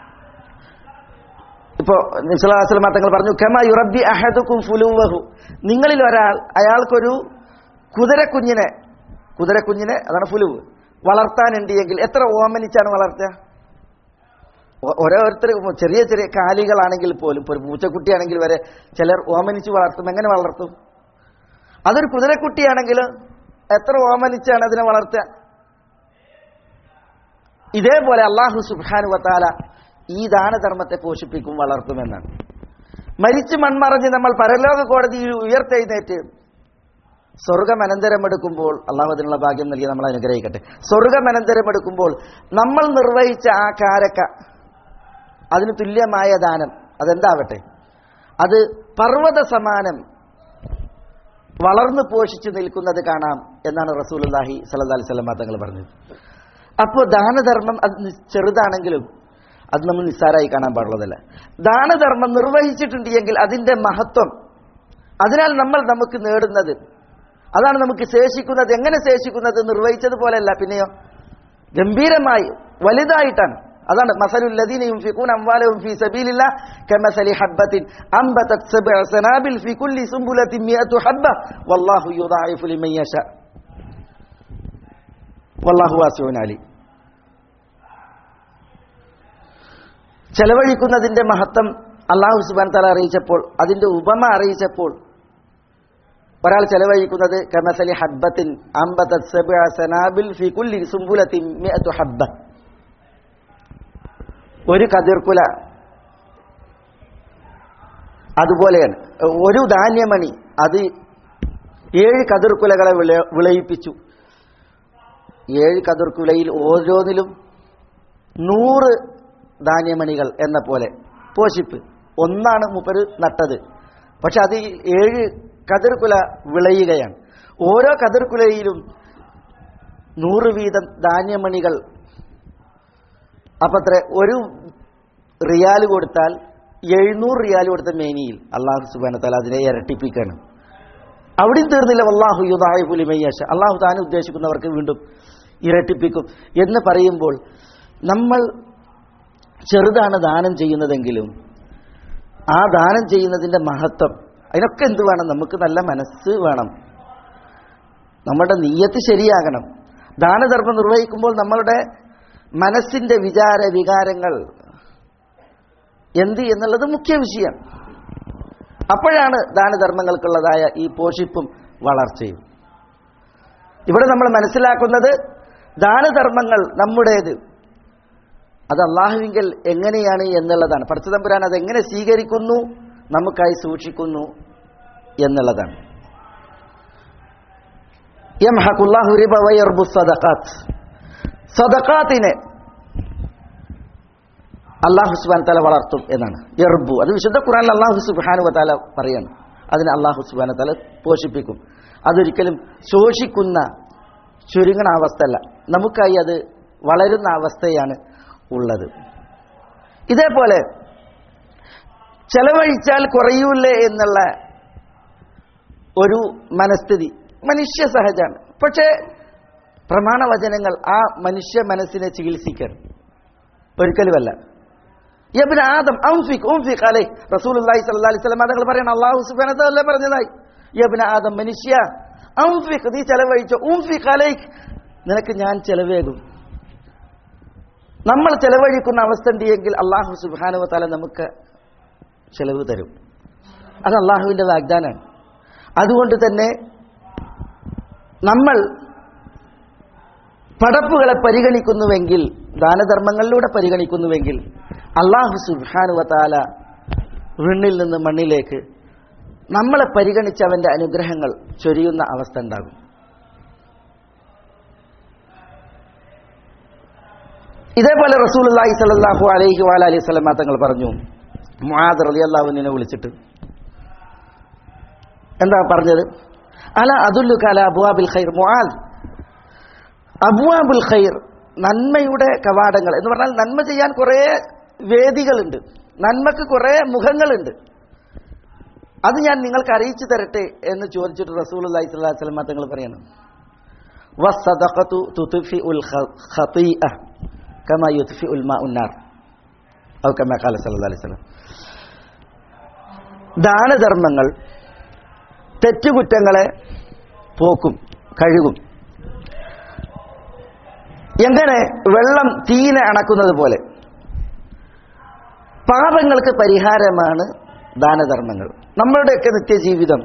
S2: ഇപ്പോ നിസ്ലാസ്ലമ തങ്ങൾ പറഞ്ഞു കമ യുറബി അഹദുക്കും ഫുലുവഹു നിങ്ങളിൽ ഒരാൾ അയാൾക്കൊരു കുതിരക്കുഞ്ഞിനെ കുതിരക്കുഞ്ഞിനെ അതാണ് ഫുലുവ് വളർത്താനുണ്ട് എങ്കിൽ എത്ര ഓമനിച്ചാണ് വളർത്തുക ഓരോരുത്തർ ചെറിയ ചെറിയ കാലികളാണെങ്കിൽ പോലും ഇപ്പോൾ ഒരു പൂച്ചക്കുട്ടിയാണെങ്കിൽ വരെ ചിലർ ഓമനിച്ച് വളർത്തും എങ്ങനെ വളർത്തും അതൊരു കുതിരക്കുട്ടിയാണെങ്കിൽ എത്ര ഓമനിച്ചാണ് അതിനെ വളർത്തുക ഇതേപോലെ അള്ളാഹു സുബാനു വത്താല ഈ ദാനധർമ്മത്തെ പോഷിപ്പിക്കും വളർത്തുമെന്നാണ് മരിച്ചു മൺമറഞ്ഞ് നമ്മൾ പരലോക കോടതിയിൽ ഉയർത്തെഴുന്നേറ്റ് സ്വർഗം അനന്തരമെടുക്കുമ്പോൾ അള്ളാഹു അതിനുള്ള ഭാഗ്യം നൽകി നമ്മൾ അനുഗ്രഹിക്കട്ടെ സ്വർഗം അനന്തരമെടുക്കുമ്പോൾ നമ്മൾ നിർവഹിച്ച ആ കാരക്ക അതിന് തുല്യമായ ദാനം അതെന്താവട്ടെ അത് പർവ്വത സമാനം വളർന്നു പോഷിച്ചു നിൽക്കുന്നത് കാണാം എന്നാണ് റസൂലുല്ലാഹി സല്ലല്ലാഹി അലൈഹി വസല്ലം തങ്ങൾ പറഞ്ഞത് അപ്പോൾ ദാനധർമ്മം അത് ചെറുതാണെങ്കിലും അത് നമ്മൾ നിസ്സാരമായി കാണാൻ പാടുള്ളതല്ല ദാനധർമ്മം നിർവഹിച്ചിട്ടുണ്ട് എങ്കിൽ അതിന്റെ മഹത്വം അതിനാൽ നമ്മൾ നമുക്ക് നേടുന്നത് അതാണ് നമുക്ക് ശേഷിക്കുന്നത് എങ്ങനെ ശേഷിക്കുന്നത് നിർവഹിച്ചതുപോലെയല്ല പിന്നെയോ ഗംഭീരമായി വലുതായിട്ടാണ് അതാണ് മസലുല്ലദീന യുൻഫിഖൂന അംവാലഹും ഫീ സബീലില്ല കമസലി ഹബ്ബത്തിൻ അംബതത് സബ്അ സനാബിൽ ഫീ കുല്ലി സുംബുലത്തിൻ മിഅതു ഹബ്ബ വല്ലാഹു യുദാഇഫു ലിമൻ യശാ വല്ലാഹു വാസിഉൻ അലീം ചെലവഴിക്കുന്നതിന്റെ മഹത്വം അള്ളാഹു സുബാൻ തല അറിയിച്ചപ്പോൾ അതിന്റെ ഉപമ അറിയിച്ചപ്പോൾ ഒരാൾ ചെലവഴിക്കുന്നത് കമസലി ഹബ്ബത്തിൻ അമ്പതത് സബ്അ സനാബിൽ ഫി കുല്ലി സുംബുലത്തിൻ മിഅതു ഹബ്ബ ഒരു കതിർക്കുല അതുപോലെയാണ് ഒരു ധാന്യമണി അത് ഏഴ് കതിർക്കുലകളെ വിള വിളയിപ്പിച്ചു ഏഴ് കതിർക്കുലയിൽ ഓരോന്നിലും നൂറ് ധാന്യമണികൾ എന്ന പോലെ പോഷിപ്പ് ഒന്നാണ് മൂപ്പര് നട്ടത് പക്ഷെ അത് ഏഴ് കതിർക്കുല വിളയുകയാണ് ഓരോ കതിർക്കുലയിലും നൂറ് വീതം ധാന്യമണികൾ അപ്പത്ര ഒരു റിയാൽ കൊടുത്താൽ എഴുന്നൂറ് റിയാൽ കൊടുത്ത മേനിയിൽ അള്ളാഹു സുബാനത്താൽ അതിനെ ഇരട്ടിപ്പിക്കാണ് അവിടെയും തീർന്നില്ല അള്ളാഹു യുദായ പുലിമയ്യാശ അള്ളാഹു താൻ ഉദ്ദേശിക്കുന്നവർക്ക് വീണ്ടും ഇരട്ടിപ്പിക്കും എന്ന് പറയുമ്പോൾ നമ്മൾ ചെറുതാണ് ദാനം ചെയ്യുന്നതെങ്കിലും ആ ദാനം ചെയ്യുന്നതിൻ്റെ മഹത്വം അതിനൊക്കെ എന്ത് വേണം നമുക്ക് നല്ല മനസ്സ് വേണം നമ്മുടെ നീയത്ത് ശരിയാകണം ദാനധർമ്മം നിർവഹിക്കുമ്പോൾ നമ്മളുടെ മനസ്സിന്റെ വിചാര വികാരങ്ങൾ എന്ത് എന്നുള്ളത് മുഖ്യ വിഷയം അപ്പോഴാണ് ദാനധർമ്മങ്ങൾക്കുള്ളതായ ഈ പോഷിപ്പും വളർച്ചയും ഇവിടെ നമ്മൾ മനസ്സിലാക്കുന്നത് ദാനധർമ്മങ്ങൾ നമ്മുടേത് അത് അള്ളാഹുവിങ്കൽ എങ്ങനെയാണ് എന്നുള്ളതാണ് പടച്ചതമ്പുരാൻ അത് എങ്ങനെ സ്വീകരിക്കുന്നു നമുക്കായി സൂക്ഷിക്കുന്നു എന്നുള്ളതാണ് യംഹഖുല്ലാഹു റിബ വയർബു സദഖാത്ത് സദഖാത്തിനെ അള്ളാഹു സുബാൻ തല വളർത്തും എന്നാണ് എർബു അത് വിശുദ്ധ ഖുറാനിൽ അള്ളാഹു സുബാനു താല പറയാണ് അതിനെ അള്ളാഹു സുബാന തല പോഷിപ്പിക്കും അതൊരിക്കലും ശോഷിക്കുന്ന ചുരുങ്ങണ അവസ്ഥയല്ല നമുക്കായി അത് വളരുന്ന അവസ്ഥയാണ് ഉള്ളത് ഇതേപോലെ ചെലവഴിച്ചാൽ കുറയൂലേ എന്നുള്ള ഒരു മനസ്ഥിതി മനുഷ്യ സഹജാണ് പക്ഷേ പ്രമാണവചനങ്ങൾ ആ മനുഷ്യ മനസ്സിനെ ചികിത്സിക്കാൻ ഒരിക്കലുമല്ല യബ്ന ആദം ഔഫിക് ഔഫിക് അലൈ റസൂലുള്ളാഹി സ്വല്ലല്ലാഹി അലൈഹി വസല്ലം തങ്ങൾ പറയണം അല്ലാഹു സുബ്ഹാനഹു വ തആല പറഞ്ഞതായി യബ്ന ആദം മനുഷ്യ ഔഫിക് നീ ചെലവഴിച്ചോ ഊഫിക് അലൈക് നിനക്ക് ഞാൻ ചെലവേകും നമ്മൾ ചെലവഴിക്കുന്ന അവസ്ഥ ഉണ്ടെങ്കിൽ അള്ളാഹു സുബ്ഹാനഹു വ തആല നമുക്ക് ചെലവ് തരും അത് അള്ളാഹുവിന്റെ വാഗ്ദാനാണ് അതുകൊണ്ട് തന്നെ നമ്മൾ പടപ്പുകളെ പരിഗണിക്കുന്നുവെങ്കിൽ ദാനധർമ്മങ്ങളിലൂടെ പരിഗണിക്കുന്നുവെങ്കിൽ അള്ളാഹു സുബാനുവത്താല വിണ്ണിൽ നിന്ന് മണ്ണിലേക്ക് നമ്മളെ പരിഗണിച്ച് അവന്റെ അനുഗ്രഹങ്ങൾ ചൊരിയുന്ന അവസ്ഥ ഉണ്ടാകും ഇതേപോലെ റസൂലി സലാഹു അലൈഹി വാല അലൈഹി സ്വലമ തങ്ങൾ പറഞ്ഞു മുആദ് റലി അള്ളാഹുവിനെ വിളിച്ചിട്ട് എന്താ പറഞ്ഞത് അല അതുല്ലു കല അബുവാബിൽ ഖൈർ മുആദ് അബുവാബുൽ ഖൈർ നന്മയുടെ കവാടങ്ങൾ എന്ന് പറഞ്ഞാൽ നന്മ ചെയ്യാൻ കുറേ വേദികളുണ്ട് നന്മക്ക് കുറേ മുഖങ്ങളുണ്ട് അത് ഞാൻ നിങ്ങൾക്ക് അറിയിച്ചു തരട്ടെ എന്ന് ചോദിച്ചിട്ട് റസൂൽ അലൈഹി സ്വലാഹു വസ്ലമ തങ്ങൾ പറയണം വസ്സദഖത്തു തുത്ഫിഉൽ ഖതീഅ കമാ യുത്ഫിഉൽ മാഉൻ നാർ ഔ കമാ ഖാല സല്ലല്ലാഹു അലൈഹി വസല്ലം ദാനധർമ്മങ്ങൾ തെറ്റുകുറ്റങ്ങളെ പോക്കും കഴുകും എങ്ങനെ വെള്ളം തീനെ അണക്കുന്നത് പോലെ പാപങ്ങൾക്ക് പരിഹാരമാണ് ദാനധർമ്മങ്ങൾ നമ്മളുടെയൊക്കെ നിത്യജീവിതം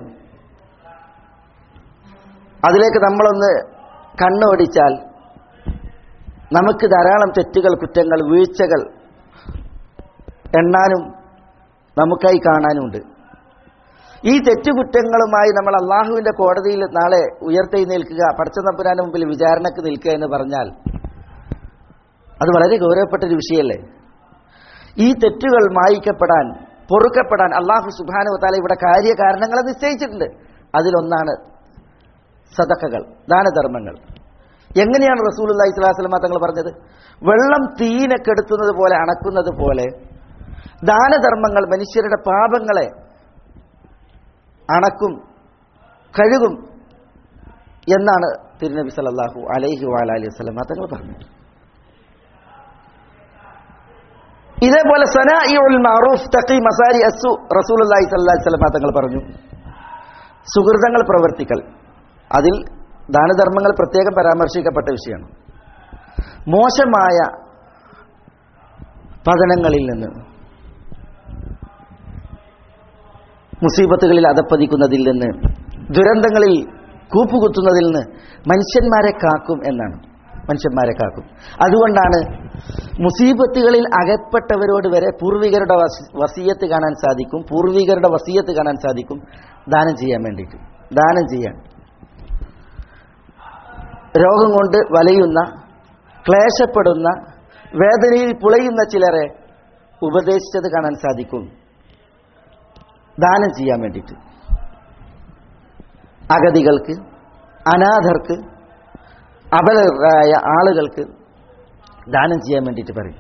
S2: അതിലേക്ക് നമ്മളൊന്ന് കണ്ണോടിച്ചാൽ നമുക്ക് ധാരാളം തെറ്റുകൾ കുറ്റങ്ങൾ വീഴ്ചകൾ എണ്ണാനും നമുക്കായി കാണാനുമുണ്ട് ഈ തെറ്റുകുറ്റങ്ങളുമായി നമ്മൾ അള്ളാഹുവിന്റെ കോടതിയിൽ നാളെ ഉയർത്തെഴുന്നേൽക്കുക പടച്ചതമ്പുരാന്റെ മുമ്പിൽ വിചാരണക്ക് നിൽക്കുക എന്ന് പറഞ്ഞാൽ അത് വളരെ ഗൗരവപ്പെട്ട ഒരു വിഷയമല്ലേ ഈ തെറ്റുകൾ മായിക്കപ്പെടാൻ പൊറുക്കപ്പെടാൻ അള്ളാഹു സുബാനു താല ഇവിടെ കാര്യകാരണങ്ങളെ നിശ്ചയിച്ചിട്ടുണ്ട് അതിലൊന്നാണ് സദക്കകൾ ദാനധർമ്മങ്ങൾ എങ്ങനെയാണ് റസൂൽ അള്ളഹി സ്വലാസ്ലമ തങ്ങൾ പറഞ്ഞത് വെള്ളം തീനെ കെടുത്തുന്നത് പോലെ അണക്കുന്നത് പോലെ ദാനധർമ്മങ്ങൾ മനുഷ്യരുടെ പാപങ്ങളെ അണക്കും കഴുകും എന്നാണ് തിരുനബി സല്ലല്ലാഹു അലൈഹി വാലി വസ്ലമ തങ്ങൾ പറഞ്ഞത് ഇതേപോലെ സനാഇഉൽ മഅറൂഫ് തഖി മസാരി അസു റസൂലുള്ളാഹി സ്വല്ലല്ലാഹി അലൈഹി വസല്ലം തങ്ങൾ പറഞ്ഞു സുഹൃതങ്ങൾ പ്രവർത്തിക്കൽ അതിൽ ദാനധർമ്മങ്ങൾ പ്രത്യേകം പരാമർശിക്കപ്പെട്ട വിഷയമാണ് മോശമായ പതനങ്ങളിൽ നിന്ന് മുസീബത്തുകളിൽ അതപ്പതിക്കുന്നതിൽ നിന്ന് ദുരന്തങ്ങളിൽ കൂപ്പുകുത്തുന്നതിൽ നിന്ന് മനുഷ്യന്മാരെ കാക്കും എന്നാണ് മനുഷ്യന്മാരെ കാക്കും അതുകൊണ്ടാണ് മുസീബത്തുകളിൽ അകപ്പെട്ടവരോട് വരെ പൂർവികരുടെ വസീയത്ത് കാണാൻ സാധിക്കും പൂർവികരുടെ വസീയത്ത് കാണാൻ സാധിക്കും ദാനം ചെയ്യാൻ വേണ്ടിയിട്ട് ദാനം ചെയ്യാൻ രോഗം കൊണ്ട് വലയുന്ന ക്ലേശപ്പെടുന്ന വേദനയിൽ പുളയുന്ന ചിലരെ ഉപദേശിച്ചത് കാണാൻ സാധിക്കും ദാനം ചെയ്യാൻ വേണ്ടിയിട്ട് അഗതികൾക്ക് അനാഥർക്ക് അബലരായ ആളുകൾക്ക് ദാനം ചെയ്യാൻ വേണ്ടിയിട്ട് പറയും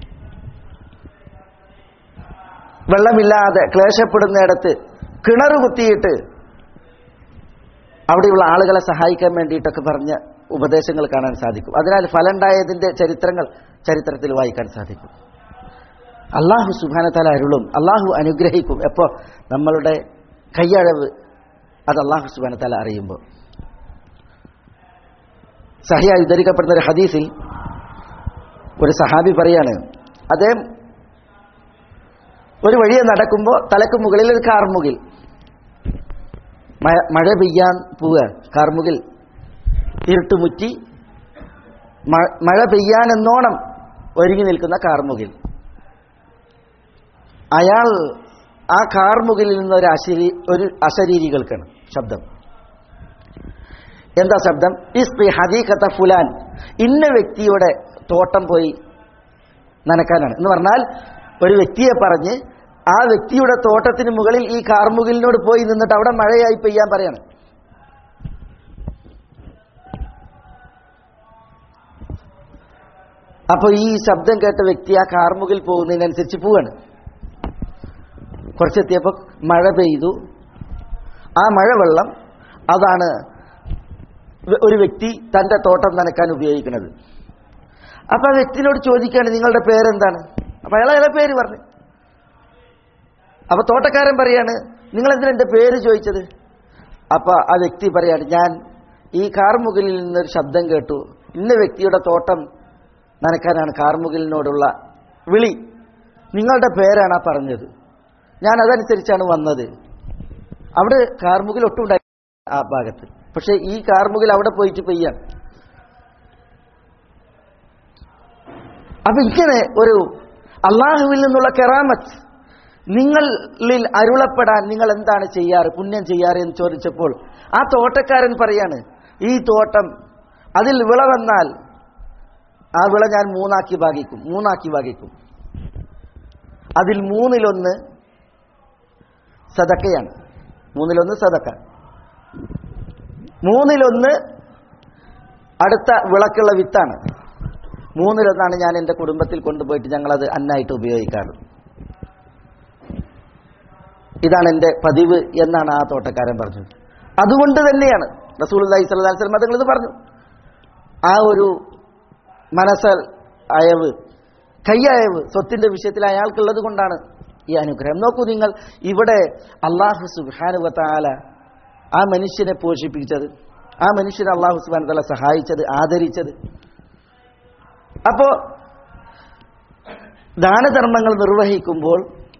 S2: വെള്ളമില്ലാതെ ക്ലേശപ്പെടുന്നിടത്ത് കിണർ കുത്തിയിട്ട് അവിടെയുള്ള ആളുകളെ സഹായിക്കാൻ വേണ്ടിയിട്ടൊക്കെ പറഞ്ഞ ഉപദേശങ്ങൾ കാണാൻ സാധിക്കും അതിനാൽ ഫലമുണ്ടായതിന്റെ ചരിത്രങ്ങൾ ചരിത്രത്തിൽ വായിക്കാൻ സാധിക്കും അള്ളാഹു സുബാനത്താല അരുളും അള്ളാഹു അനുഗ്രഹിക്കും എപ്പോ നമ്മളുടെ കയ്യഴവ് അത് അള്ളാഹു സുബാനത്താല അറിയുമ്പോൾ സഹിയായി ഉദ്ധരിക്കപ്പെടുന്ന ഒരു ഹദീസിൽ ഒരു സഹാബി പറയാണ് അദ്ദേഹം ഒരു വഴിയെ നടക്കുമ്പോൾ തലക്ക് മുകളിൽ ഒരു കാർമുകിൽ മഴ- മഴ പെയ്യാൻ പോവുക കാർമുകിൽ ഇരുട്ടുമുറ്റി മ- മഴ പെയ്യാനെന്നോണം ഒരുങ്ങി നിൽക്കുന്ന കാർമുകിൽ അയാൾ ആ കാർമുകിലിൽ നിന്ന് ഒരു അശരീ ഒരു അശരീരി കേൾക്കണം ശബ്ദം എന്താ ശബ്ദം ഇസ്തി ഹദീഖത്ത ഫുലാൻ ഇന്ന വ്യക്തിയുടെ തോട്ടം പോയി നനക്കാനാണ് എന്ന് പറഞ്ഞാൽ ഒരു വ്യക്തിയെ പറഞ്ഞ് ആ വ്യക്തിയുടെ തോട്ടത്തിന് മുകളിൽ ഈ കാർമുകിലിനോട് പോയി നിന്നിട്ട് അവിടെ മഴയായി പെയ്യാൻ പറയാണ് അപ്പൊ ഈ ശബ്ദം കേട്ട വ്യക്തി ആ കാർമുകിൽ പോകുന്നതിനനുസരിച്ച് പോവാണ് കുറച്ചെത്തിയപ്പോൾ മഴ പെയ്തു ആ മഴവെള്ളം അതാണ് ഒരു വ്യക്തി തന്റെ തോട്ടം നനക്കാൻ ഉപയോഗിക്കുന്നത് അപ്പൊ ആ വ്യക്തിനോട് ചോദിക്കുകയാണ് നിങ്ങളുടെ പേരെന്താണ് അപ്പൊ അയാൾ അയാളെ പേര് പറഞ്ഞു അപ്പൊ തോട്ടക്കാരൻ പറയാണ് നിങ്ങൾ എന്തിനാ എന്റെ പേര് ചോദിച്ചത് അപ്പൊ ആ വ്യക്തി പറയാണ് ഞാൻ ഈ കാർമുകിലിൽ നിന്നൊരു ശബ്ദം കേട്ടു ഇന്ന വ്യക്തിയുടെ തോട്ടം നനക്കാനാണ് കാർമുകിലിനോടുള്ള വിളി നിങ്ങളുടെ പേരാണ് ആ പറഞ്ഞത് ഞാൻ അതനുസരിച്ചാണ് വന്നത് അവിടെ കാർമുകിൽ ഒട്ടും ഉണ്ടായി ആ ഭാഗത്ത് പക്ഷെ ഈ കാർമുകിൽ അവിടെ പോയിട്ട് പെയ്യാൻ അപ്പൊ ഇങ്ങനെ ഒരു അള്ളാഹുവിൽ നിന്നുള്ള കെറാമത്ത് നിങ്ങളിൽ അരുളപ്പെടാൻ നിങ്ങൾ എന്താണ് ചെയ്യാറ് പുണ്യം ചെയ്യാറ് എന്ന് ചോദിച്ചപ്പോൾ ആ തോട്ടക്കാരൻ പറയാണ് ഈ തോട്ടം അതിൽ വിള വന്നാൽ ആ വിള ഞാൻ മൂന്നാക്കി ഭാഗിക്കും മൂന്നാക്കി ഭാഗിക്കും അതിൽ മൂന്നിലൊന്ന് സദക്കയാണ് മൂന്നിലൊന്ന് സദക്ക മൂന്നിലൊന്ന് അടുത്ത വിളക്കുള്ള വിത്താണ് മൂന്നിലൊന്നാണ് ഞാൻ എൻ്റെ കുടുംബത്തിൽ കൊണ്ടുപോയിട്ട് ഞങ്ങളത് അന്നായിട്ട് ഉപയോഗിക്കാറ് ഇതാണ് എൻ്റെ പതിവ് എന്നാണ് ആ തോട്ടക്കാരൻ പറഞ്ഞത് അതുകൊണ്ട് തന്നെയാണ് റസൂൽ അലൈഹി സ്വലാ വസ്ലം അതുങ്ങൾ ഇത് പറഞ്ഞു ആ ഒരു മനസ്സൽ അയവ് കയ്യയവ് സ്വത്തിന്റെ വിഷയത്തിൽ അയാൾക്കുള്ളത് കൊണ്ടാണ് ഈ അനുഗ്രഹം നോക്കൂ നിങ്ങൾ ഇവിടെ അള്ളാഹു സുബാനുവത്താല ആ മനുഷ്യനെ പോഷിപ്പിച്ചത് ആ മനുഷ്യനെ അള്ളാഹു സുബാൻ തല സഹായിച്ചത് ആദരിച്ചത് അപ്പോ ദാനധർമ്മങ്ങൾ നിർവഹിക്കുമ്പോൾ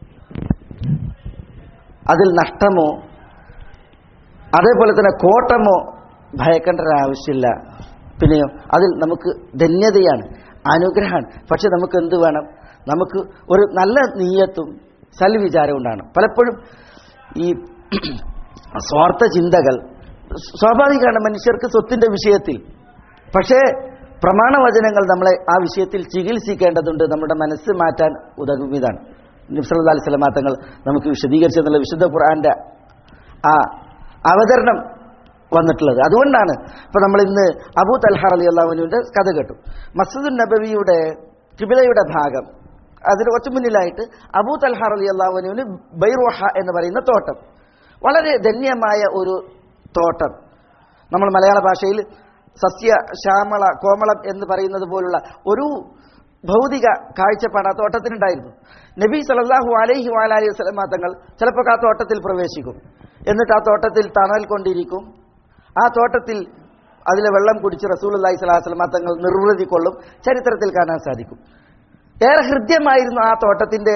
S2: അതിൽ നഷ്ടമോ അതേപോലെ തന്നെ കോട്ടമോ ഭയക്കേണ്ട ഒരു ആവശ്യമില്ല പിന്നെയോ അതിൽ നമുക്ക് ധന്യതയാണ് അനുഗ്രഹമാണ് പക്ഷെ നമുക്ക് എന്ത് വേണം നമുക്ക് ഒരു നല്ല നീയത്തും സൽവിചാരവും ഉണ്ടാണ് പലപ്പോഴും ഈ സ്വാർത്ഥ ചിന്തകൾ സ്വാഭാവികമാണ് മനുഷ്യർക്ക് സ്വത്തിന്റെ വിഷയത്തിൽ പക്ഷേ പ്രമാണവചനങ്ങൾ നമ്മളെ ആ വിഷയത്തിൽ ചികിത്സിക്കേണ്ടതുണ്ട് നമ്മുടെ മനസ്സ് മാറ്റാൻ ഉതകും ഇതാണ് നിഫ്സല്ലാ അലൈഹി സ്വലമാ തങ്ങൾ നമുക്ക് വിശദീകരിച്ചെന്നുള്ള വിശുദ്ധ ഖുർആന്റെ ആ അവതരണം വന്നിട്ടുള്ളത് അതുകൊണ്ടാണ് ഇപ്പൊ നമ്മൾ ഇന്ന് അബൂ തൽഹാർ അലി അള്ളാഹുവിന്റെ കഥ കേട്ടു മസ്ജിദുൽ നബവിയുടെ കിബിലയുടെ ഭാഗം അതിന് കുറച്ച് മുന്നിലായിട്ട് അബൂ തൽഹാർ അലി അള്ളാഹുവിന് ബൈറുഹ എന്ന് പറയുന്ന തോട്ടം വളരെ ധന്യമായ ഒരു തോട്ടം നമ്മൾ മലയാള ഭാഷയിൽ സസ്യ ശ്യാമള കോമളം എന്ന് പറയുന്നത് പോലുള്ള ഒരു ഭൗതിക കാഴ്ചപ്പാട് ആ തോട്ടത്തിനുണ്ടായിരുന്നു നബി സലല്ലാഹു അലൈഹി വാലി വസ്ലമ തങ്ങൾ ചിലപ്പോൾ ആ തോട്ടത്തിൽ പ്രവേശിക്കും എന്നിട്ട് ആ തോട്ടത്തിൽ തണൽ കൊണ്ടിരിക്കും ആ തോട്ടത്തിൽ അതിലെ വെള്ളം കുടിച്ച് റസൂൽ അള്ളഹി സ്വലാസ്ലമ തങ്ങൾ നിർവൃതി കൊള്ളും ചരിത്രത്തിൽ കാണാൻ സാധിക്കും ഏറെ ഹൃദ്യമായിരുന്നു ആ തോട്ടത്തിന്റെ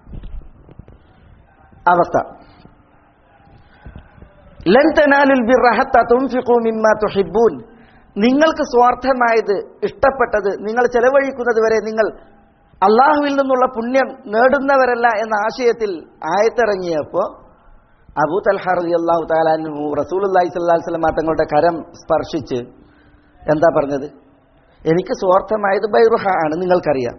S2: അവസ്ഥ ലൻ തനാലുൽ ബിർറഹത്ത തുൻഫിഖു മിമ്മ തുഹിബ്ബൂൻ നിങ്ങൾക്ക് സ്വാർത്ഥമായത് ഇഷ്ടപ്പെട്ടത് നിങ്ങൾ ചെലവഴിക്കുന്നത് വരെ നിങ്ങൾ അള്ളാഹുവിൽ നിന്നുള്ള പുണ്യം നേടുന്നവരല്ല എന്ന ആശയത്തിൽ ആയത്തിറങ്ങിയപ്പോൾ അബൂ തൽഹാർ അലി അള്ളാഹു താലാനു റസൂൽ അള്ളാഹി സ്വല്ലാ സ്വലമ തങ്ങളുടെ കരം സ്പർശിച്ച് എന്താ പറഞ്ഞത് എനിക്ക് സ്വാർത്ഥമായത് ബൈറുഹ ആണ് നിങ്ങൾക്കറിയാം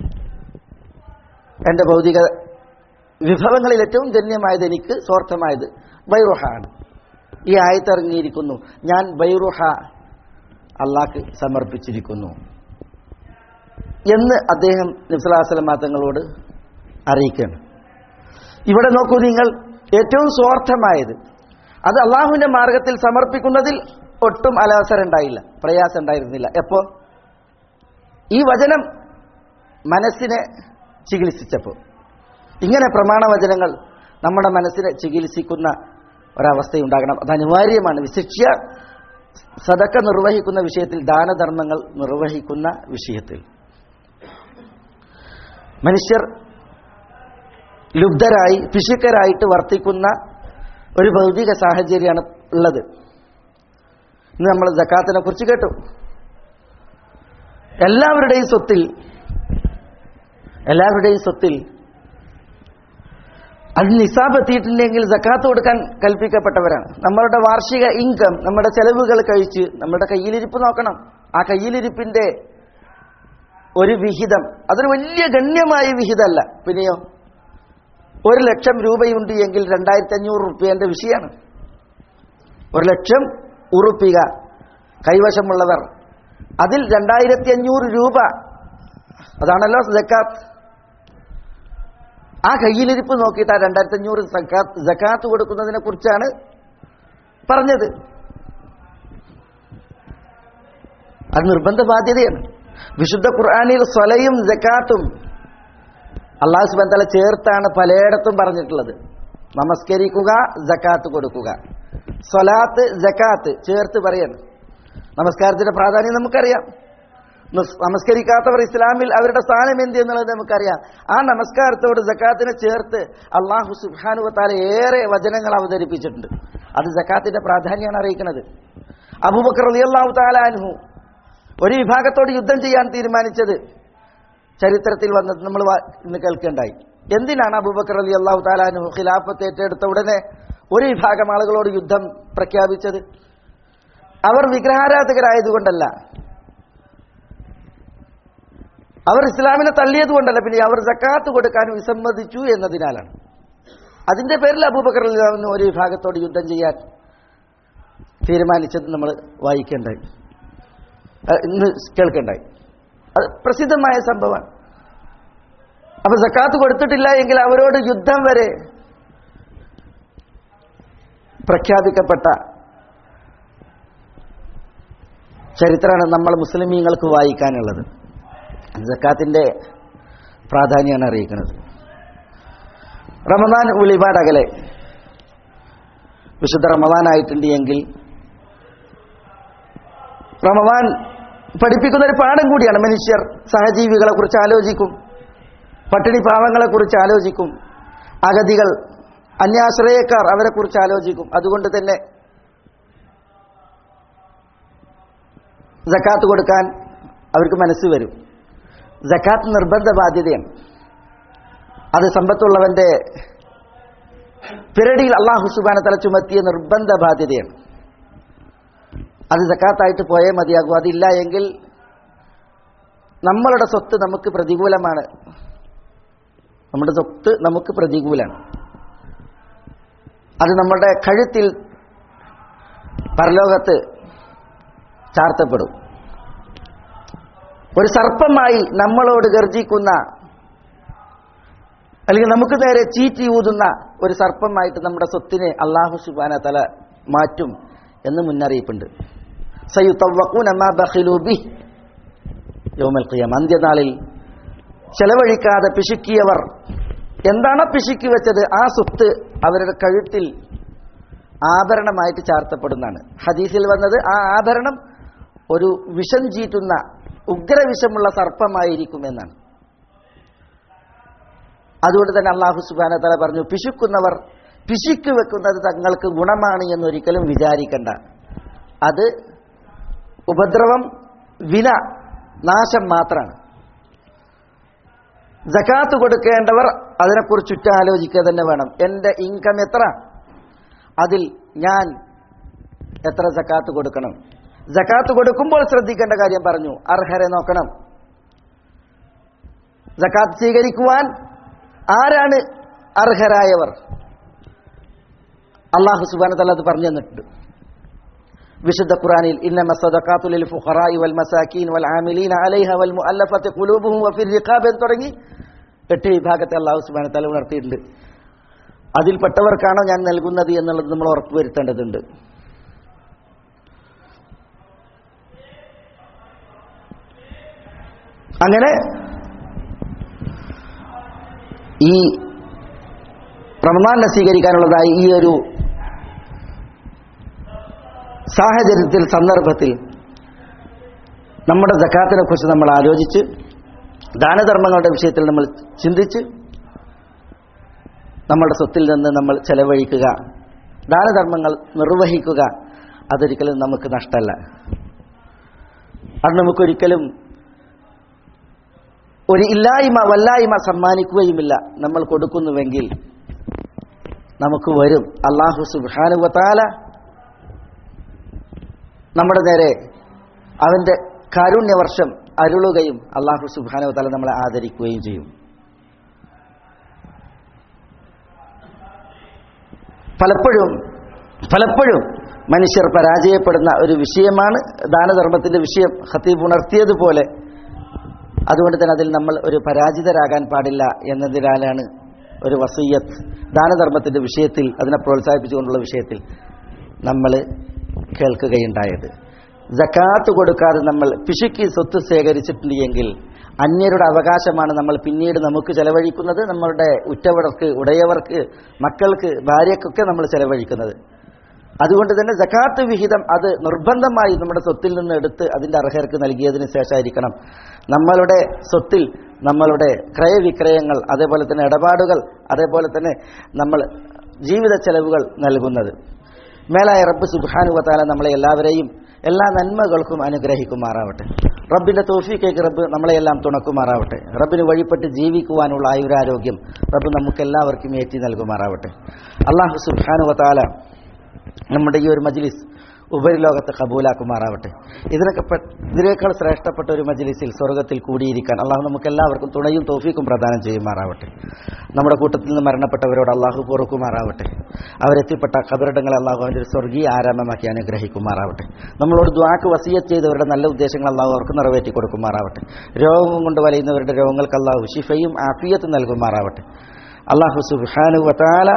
S2: എൻ്റെ ഭൗതിക വിഭവങ്ങളിൽ ഏറ്റവും ധന്യമായത് എനിക്ക് സ്വാർത്ഥമായത് ബൈറുഹ ആണ് ഈ ആയത്തിറങ്ങിയിരിക്കുന്നു ഞാൻ ബൈറുഹ അള്ളാഹ്ക്ക് സമർപ്പിച്ചിരിക്കുന്നു എന്ന് അദ്ദേഹം നിഫ്സലാസ്ലം തങ്ങളോട് അറിയിക്കുകയാണ് ഇവിടെ നോക്കൂ നിങ്ങൾ ഏറ്റവും സ്വാർത്ഥമായത് അത് അള്ളാഹുവിന്റെ മാർഗത്തിൽ സമർപ്പിക്കുന്നതിൽ ഒട്ടും അലവസരം ഉണ്ടായില്ല പ്രയാസം ഉണ്ടായിരുന്നില്ല എപ്പോ ഈ വചനം മനസ്സിനെ ചികിത്സിച്ചപ്പോൾ ഇങ്ങനെ പ്രമാണവചനങ്ങൾ നമ്മുടെ മനസ്സിനെ ചികിത്സിക്കുന്ന ഒരവസ്ഥയുണ്ടാകണം അത് അനിവാര്യമാണ് വിശിഷ്യ സദക്ക നിർവഹിക്കുന്ന വിഷയത്തിൽ ദാനധർമ്മങ്ങൾ നിർവഹിക്കുന്ന വിഷയത്തിൽ മനുഷ്യർ ലുബ്ധരായി പിശുക്കരായിട്ട് വർത്തിക്കുന്ന ഒരു ഭൗതിക സാഹചര്യമാണ് ഉള്ളത് ഇന്ന് നമ്മൾ ജക്കാത്തിനെ കുറിച്ച് കേട്ടു എല്ലാവരുടെയും സ്വത്തിൽ എല്ലാവരുടെയും സ്വത്തിൽ അത് നിസാബ് എത്തിയിട്ടുണ്ടെങ്കിൽ ജക്കാത്ത് കൊടുക്കാൻ കൽപ്പിക്കപ്പെട്ടവരാണ് നമ്മളുടെ വാർഷിക ഇൻകം നമ്മുടെ ചെലവുകൾ കഴിച്ച് നമ്മുടെ കയ്യിലിരിപ്പ് നോക്കണം ആ കയ്യിലിരിപ്പിന്റെ ഒരു വിഹിതം അതൊരു വലിയ ഗണ്യമായ വിഹിതമല്ല പിന്നെയോ ഒരു ലക്ഷം രൂപയുണ്ട് എങ്കിൽ രണ്ടായിരത്തി അഞ്ഞൂറ് റുപ്യേന്റെ വിഷയമാണ് ഒരു ലക്ഷം ഉറുപ്പിക കൈവശമുള്ളവർ അതിൽ രണ്ടായിരത്തി അഞ്ഞൂറ് രൂപ അതാണല്ലോ ജക്കാത്ത് ആ കയ്യിലിരിപ്പ് നോക്കിയിട്ട് ആ രണ്ടായിരത്തി അഞ്ഞൂറ് ജക്കാത്ത് കൊടുക്കുന്നതിനെ കുറിച്ചാണ് പറഞ്ഞത് അത് നിർബന്ധ ബാധ്യതയാണ് വിശുദ്ധ ഖുർആാനിൽ സ്വലയും ജക്കാത്തും അള്ളാഹു സുബാൻ തല ചേർത്താണ് പലയിടത്തും പറഞ്ഞിട്ടുള്ളത് നമസ്കരിക്കുക ജക്കാത്ത് കൊടുക്കുക സ്വലാത്ത് ജക്കാത്ത് ചേർത്ത് പറയണം നമസ്കാരത്തിന്റെ പ്രാധാന്യം നമുക്കറിയാം നസ് നമസ്കരിക്കാത്തവർ ഇസ്ലാമിൽ അവരുടെ സ്ഥാനം എന്ത് എന്നുള്ളത് നമുക്കറിയാം ആ നമസ്കാരത്തോട് ജക്കാത്തിനെ ചേർത്ത് അള്ളാഹു സുബാനുവത്താല ഏറെ വചനങ്ങൾ അവതരിപ്പിച്ചിട്ടുണ്ട് അത് ജക്കാത്തിന്റെ പ്രാധാന്യമാണ് അറിയിക്കുന്നത് അബൂബക്കർ അലി അള്ളാഹു താലാൻഹു ഒരു വിഭാഗത്തോട് യുദ്ധം ചെയ്യാൻ തീരുമാനിച്ചത് ചരിത്രത്തിൽ വന്നത് നമ്മൾ വാ- ഇന്ന് കേൾക്കേണ്ടായി എന്തിനാണ് അബൂബക്കർ അലി അള്ളാഹു താലാൻഹു ഖിലാഫത്ത് ഏറ്റെടുത്ത ഉടനെ ഒരു വിഭാഗം ആളുകളോട് യുദ്ധം പ്രഖ്യാപിച്ചത് അവർ വിഗ്രഹാരാധകരായതുകൊണ്ടല്ല അവർ ഇസ്ലാമിനെ തള്ളിയത് കൊണ്ടല്ല പിന്നെ അവർ ജക്കാത്ത് കൊടുക്കാൻ വിസമ്മതിച്ചു എന്നതിനാലാണ് അതിന്റെ പേരിൽ അബൂബക്കർ അലി അള്ളാഹു ഒരു വിഭാഗത്തോട് യുദ്ധം ചെയ്യാൻ തീരുമാനിച്ചത് നമ്മൾ വായിക്കേണ്ടായി അഹ് ഇന്ന് കേൾക്കേണ്ടായി അത് പ്രസിദ്ധമായ സംഭവമാണ് അപ്പൊ സക്കാത്ത് കൊടുത്തിട്ടില്ല എങ്കിൽ അവരോട് യുദ്ധം വരെ പ്രഖ്യാപിക്കപ്പെട്ട ചരിത്രമാണ് നമ്മൾ മുസ്ലിമീങ്ങൾക്ക് വായിക്കാനുള്ളത് സക്കാത്തിന്റെ പ്രാധാന്യമാണ് അറിയിക്കുന്നത് റമദാൻ വെളിപാടകലെ വിശുദ്ധ റമദാനായിട്ടുണ്ട് എങ്കിൽ റമദാൻ പഠിപ്പിക്കുന്ന ഒരു പാഠം കൂടിയാണ് മനുഷ്യർ സഹജീവികളെ കുറിച്ച് ആലോചിക്കും പട്ടിണി പാവങ്ങളെ കുറിച്ച് ആലോചിക്കും അഗതികൾ അന്യാശ്രയക്കാർ അവരെ കുറിച്ച് ആലോചിക്കും അതുകൊണ്ട് തന്നെ ജക്കാത്ത് കൊടുക്കാൻ അവർക്ക് മനസ്സ് വരും ജക്കാത്ത് നിർബന്ധ ബാധ്യതയാണ് അത് സമ്പത്തുള്ളവന്റെ പിരടിയിൽ അള്ളാഹു സുബാന തല ചുമത്തിയ നിർബന്ധ ബാധ്യതയാണ് അത് ജക്കാത്തായിട്ട് പോയേ മതിയാകൂ അതില്ല എങ്കിൽ നമ്മളുടെ സ്വത്ത് നമുക്ക് പ്രതികൂലമാണ് നമ്മുടെ സ്വത്ത് നമുക്ക് പ്രതികൂലമാണ് അത് നമ്മുടെ കഴുത്തിൽ പരലോകത്ത് ചാർത്തപ്പെടും ഒരു സർപ്പമായി നമ്മളോട് ഗർജിക്കുന്ന അല്ലെങ്കിൽ നമുക്ക് നേരെ ചീറ്റി ഊതുന്ന ഒരു സർപ്പമായിട്ട് നമ്മുടെ സ്വത്തിനെ അള്ളാഹു സുബാന തല മാറ്റും എന്ന് മുന്നറിയിപ്പുണ്ട് സയുത്തവ്വഖൂന മാ ബഖിലൂ ബിഹ് യൗമൽ ഖിയാമ അന്ത്യനാളിൽ ചെലവഴിക്കാതെ പിശുക്കിയവർ എന്താണോ പിശുക്കി വെച്ചത് ആ സ്വത്ത് അവരുടെ കഴുത്തിൽ ആഭരണമായിട്ട് ചാർത്തപ്പെടുന്നതാണ് ഹദീസിൽ വന്നത് ആ ആഭരണം ഒരു വിഷം ചീറ്റുന്ന ഉഗ്രവിഷമുള്ള സർപ്പമായിരിക്കുമെന്നാണ് അതുകൊണ്ട് തന്നെ അള്ളാഹു സുബാന തല പറഞ്ഞു പിശുക്കുന്നവർ പിശുക്ക് വെക്കുന്നത് തങ്ങൾക്ക് ഗുണമാണ് എന്നൊരിക്കലും വിചാരിക്കണ്ട അത് ഉപദ്രവം വിന നാശം മാത്രമാണ് ജക്കാത്ത് കൊടുക്കേണ്ടവർ അതിനെക്കുറിച്ച് ചുറ്റാലോചിക്കുക തന്നെ വേണം എൻ്റെ ഇൻകം എത്ര അതിൽ ഞാൻ എത്ര ജക്കാത്ത് കൊടുക്കണം ജക്കാത്ത് കൊടുക്കുമ്പോൾ ശ്രദ്ധിക്കേണ്ട കാര്യം പറഞ്ഞു അർഹരെ നോക്കണം ജക്കാത്ത് സ്വീകരിക്കുവാൻ ആരാണ് അർഹരായവർ അള്ളാഹു സുബാന തല അത് പറഞ്ഞു തന്നിട്ടുണ്ട് വിശുദ്ധ ഖുറാനിൽ ഇന്നമ സദഖാത്തു ലിൽ ഫുഖറാഇ വൽ മസാകീൻ വൽ ആമിലീന അലൈഹ വൽ മുഅല്ലഫത്തി ഖുലൂബുഹും വഫിർ റിഖാബ് എന്ന് തുടങ്ങി എട്ട് വിഭാഗത്തെ അള്ളാഹു സുബ്ഹാനഹു തആല ഉണർത്തിയിട്ടുണ്ട് അതിൽപ്പെട്ടവർക്കാണോ ഞാൻ നൽകുന്നത് എന്നുള്ളത് നമ്മൾ ഉറപ്പുവരുത്തേണ്ടതുണ്ട് അങ്ങനെ ഈ റമദാനെ സ്വീകരിക്കാനുള്ളതായി ഈ ഒരു സാഹചര്യത്തിൽ സന്ദർഭത്തിൽ നമ്മുടെ ജക്കാത്തിനെ കുറിച്ച് നമ്മൾ ആലോചിച്ച് ദാനധർമ്മങ്ങളുടെ വിഷയത്തിൽ നമ്മൾ ചിന്തിച്ച് നമ്മുടെ സ്വത്തിൽ നിന്ന് നമ്മൾ ചെലവഴിക്കുക ദാനധർമ്മങ്ങൾ നിർവഹിക്കുക അതൊരിക്കലും നമുക്ക് നഷ്ടമല്ല അത് നമുക്കൊരിക്കലും ഒരു ഇല്ലായ്മ വല്ലായ്മ സമ്മാനിക്കുകയുമില്ല നമ്മൾ കൊടുക്കുന്നുവെങ്കിൽ നമുക്ക് വരും അള്ളാഹു സുബാനുവത്താല നമ്മുടെ നേരെ അവന്റെ കാരുണ്യവർഷം അരുളുകയും അള്ളാഹു സുബാനുവത്താല നമ്മളെ ആദരിക്കുകയും ചെയ്യും പലപ്പോഴും പലപ്പോഴും മനുഷ്യർ പരാജയപ്പെടുന്ന ഒരു വിഷയമാണ് ദാനധർമ്മത്തിന്റെ വിഷയം ഹത്തീബ് ഉണർത്തിയതുപോലെ അതുകൊണ്ട് തന്നെ അതിൽ നമ്മൾ ഒരു പരാജിതരാകാൻ പാടില്ല എന്നതിനാലാണ് ഒരു വസീയത്ത് ദാനധർമ്മത്തിന്റെ വിഷയത്തിൽ അതിനെ പ്രോത്സാഹിപ്പിച്ചുകൊണ്ടുള്ള വിഷയത്തിൽ നമ്മൾ കേൾക്കുകയുണ്ടായത് ജക്കാത്ത് കൊടുക്കാതെ നമ്മൾ പിശുക്കി സ്വത്ത് ശേഖരിച്ചിട്ടുണ്ട് എങ്കിൽ അന്യരുടെ അവകാശമാണ് നമ്മൾ പിന്നീട് നമുക്ക് ചെലവഴിക്കുന്നത് നമ്മളുടെ ഉറ്റവർക്ക് ഉടയവർക്ക് മക്കൾക്ക് ഭാര്യക്കൊക്കെ നമ്മൾ ചെലവഴിക്കുന്നത് അതുകൊണ്ട് തന്നെ ജക്കാത്ത് വിഹിതം അത് നിർബന്ധമായി നമ്മുടെ സ്വത്തിൽ നിന്ന് എടുത്ത് അതിൻ്റെ അർഹർക്ക് നൽകിയതിന് ശേഷമായിരിക്കണം നമ്മളുടെ സ്വത്തിൽ നമ്മളുടെ ക്രയവിക്രയങ്ങൾ അതേപോലെ തന്നെ ഇടപാടുകൾ അതേപോലെ തന്നെ നമ്മൾ ജീവിത ചെലവുകൾ നൽകുന്നത് മേലായ റബ്ബ് സുബാനുവത്താല നമ്മളെ എല്ലാവരെയും എല്ലാ നന്മകൾക്കും അനുഗ്രഹിക്കുമാറാവട്ടെ റബ്ബിന്റെ തോഫിക്കേക്ക് റബ്ബ് നമ്മളെയെല്ലാം തുണക്കുമാറാവട്ടെ റബ്ബിന് വഴിപ്പെട്ട് ജീവിക്കുവാനുള്ള ആയുരാരോഗ്യം റബ്ബ് നമുക്ക് എല്ലാവർക്കും ഏറ്റി നൽകുമാറാവട്ടെ അള്ളാഹു സുബാനുവത്താല നമ്മുടെ ഈ ഒരു മജ്ലിസ് ഉപരിലോകത്ത് കബൂലാക്കുമാറാവട്ടെ ഇതിനൊക്കെ പെ- ഇതിനേക്കാൾ ശ്രേഷ്ഠപ്പെട്ട ഒരു മജ്ലിസിൽ സ്വർഗത്തിൽ കൂടിയിരിക്കാൻ അള്ളാഹു നമുക്ക് എല്ലാവർക്കും തുണയും തോഫിക്കും പ്രദാനം ചെയ്യുമാറാവട്ടെ നമ്മുടെ കൂട്ടത്തിൽ നിന്ന് മരണപ്പെട്ടവരോട് അള്ളാഹു പൊറുക്കുമാറാവട്ടെ അവരെത്തിപ്പെട്ട കബറിടങ്ങളെ അള്ളാഹു അവൻ്റെ ഒരു സ്വർഗീയ ആരാമമാക്കി അനുഗ്രഹിക്കുമാറാവട്ടെ നമ്മളോട് ദ്വാക്ക് വസീയത്ത് ചെയ്തവരുടെ നല്ല ഉദ്ദേശങ്ങൾ അള്ളാഹു അവർക്ക് നിറവേറ്റി കൊടുക്കുമാറാവട്ടെ രോഗം കൊണ്ട് വലയുന്നവരുടെ രോഗങ്ങൾക്ക് അള്ളാഹു ഷിഫയും ആഫിയത്തും നൽകുമാറാവട്ടെ അള്ളാഹു സുബാനു വത്താല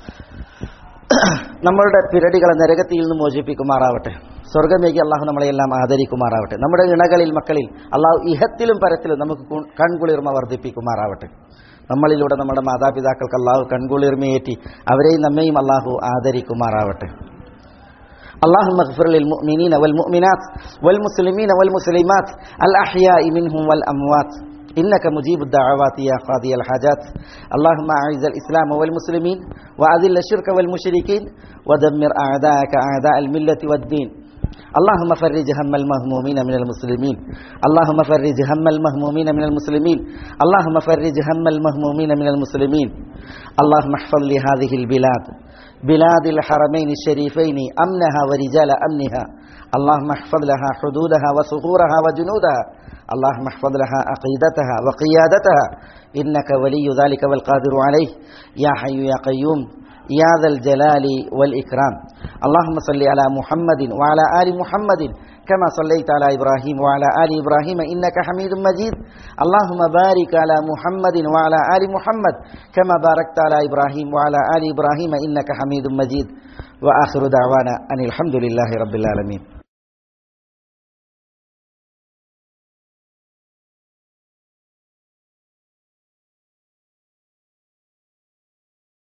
S2: നമ്മളുടെ പിരടികളെ നരകത്തിൽ നിന്ന് മോചിപ്പിക്കുമാറാവട്ടെ സ്വർഗമേകി അള്ളാഹു നമ്മളെല്ലാം ആദരിക്കുമാറാവട്ടെ നമ്മുടെ ഇണകളിൽ മക്കളിൽ അള്ളാഹു ഇഹത്തിലും പരത്തിലും നമുക്ക് കു- കൺകുളിർമ വർദ്ധിപ്പിക്കുമാറാവട്ടെ നമ്മളിലൂടെ നമ്മുടെ മാതാപിതാക്കൾക്ക് അള്ളാഹു കൺകുളിർമയേറ്റി അവരെയും നമ്മയും അള്ളാഹു ആദരിക്കുമാറാവട്ടെ اللهم اغفر للمؤمنين والمؤمنات والمسلمين والمسلمات الأحياء منهم والأموات إنك مجيب الدعوات يا قاضي الحاجات اللهم أعز الإسلام والمسلمين وأذل الشرك والمشركين ودمر أعداءك أعداء الملة والدين اللهم فرج هم المهمومين من المسلمين اللهم فرج هم المهمومين من المسلمين اللهم فرج هم المهمومين من المسلمين اللهم احفظ لهذه البلاد بلاد الحرمين الشريفين أمنها ورجال أمنها اللهم احفظ لها حدودها وصخورها وجنودها اللهم احفظ لها عقيدتها وقيادتها إنك ولي ذلك والقادر عليه يا حي يا قيوم يا ذا الجلال والإكرام اللهم صل على محمد وعلى آل محمد كما صليت على إبراهيم وعلى آل إبراهيم إنك حميد مجيد اللهم بارك على محمد وعلى آل محمد كما باركت على إبراهيم وعلى آل إبراهيم إنك حميد مجيد وآخر دعوانا أن الحمد لله رب العالمين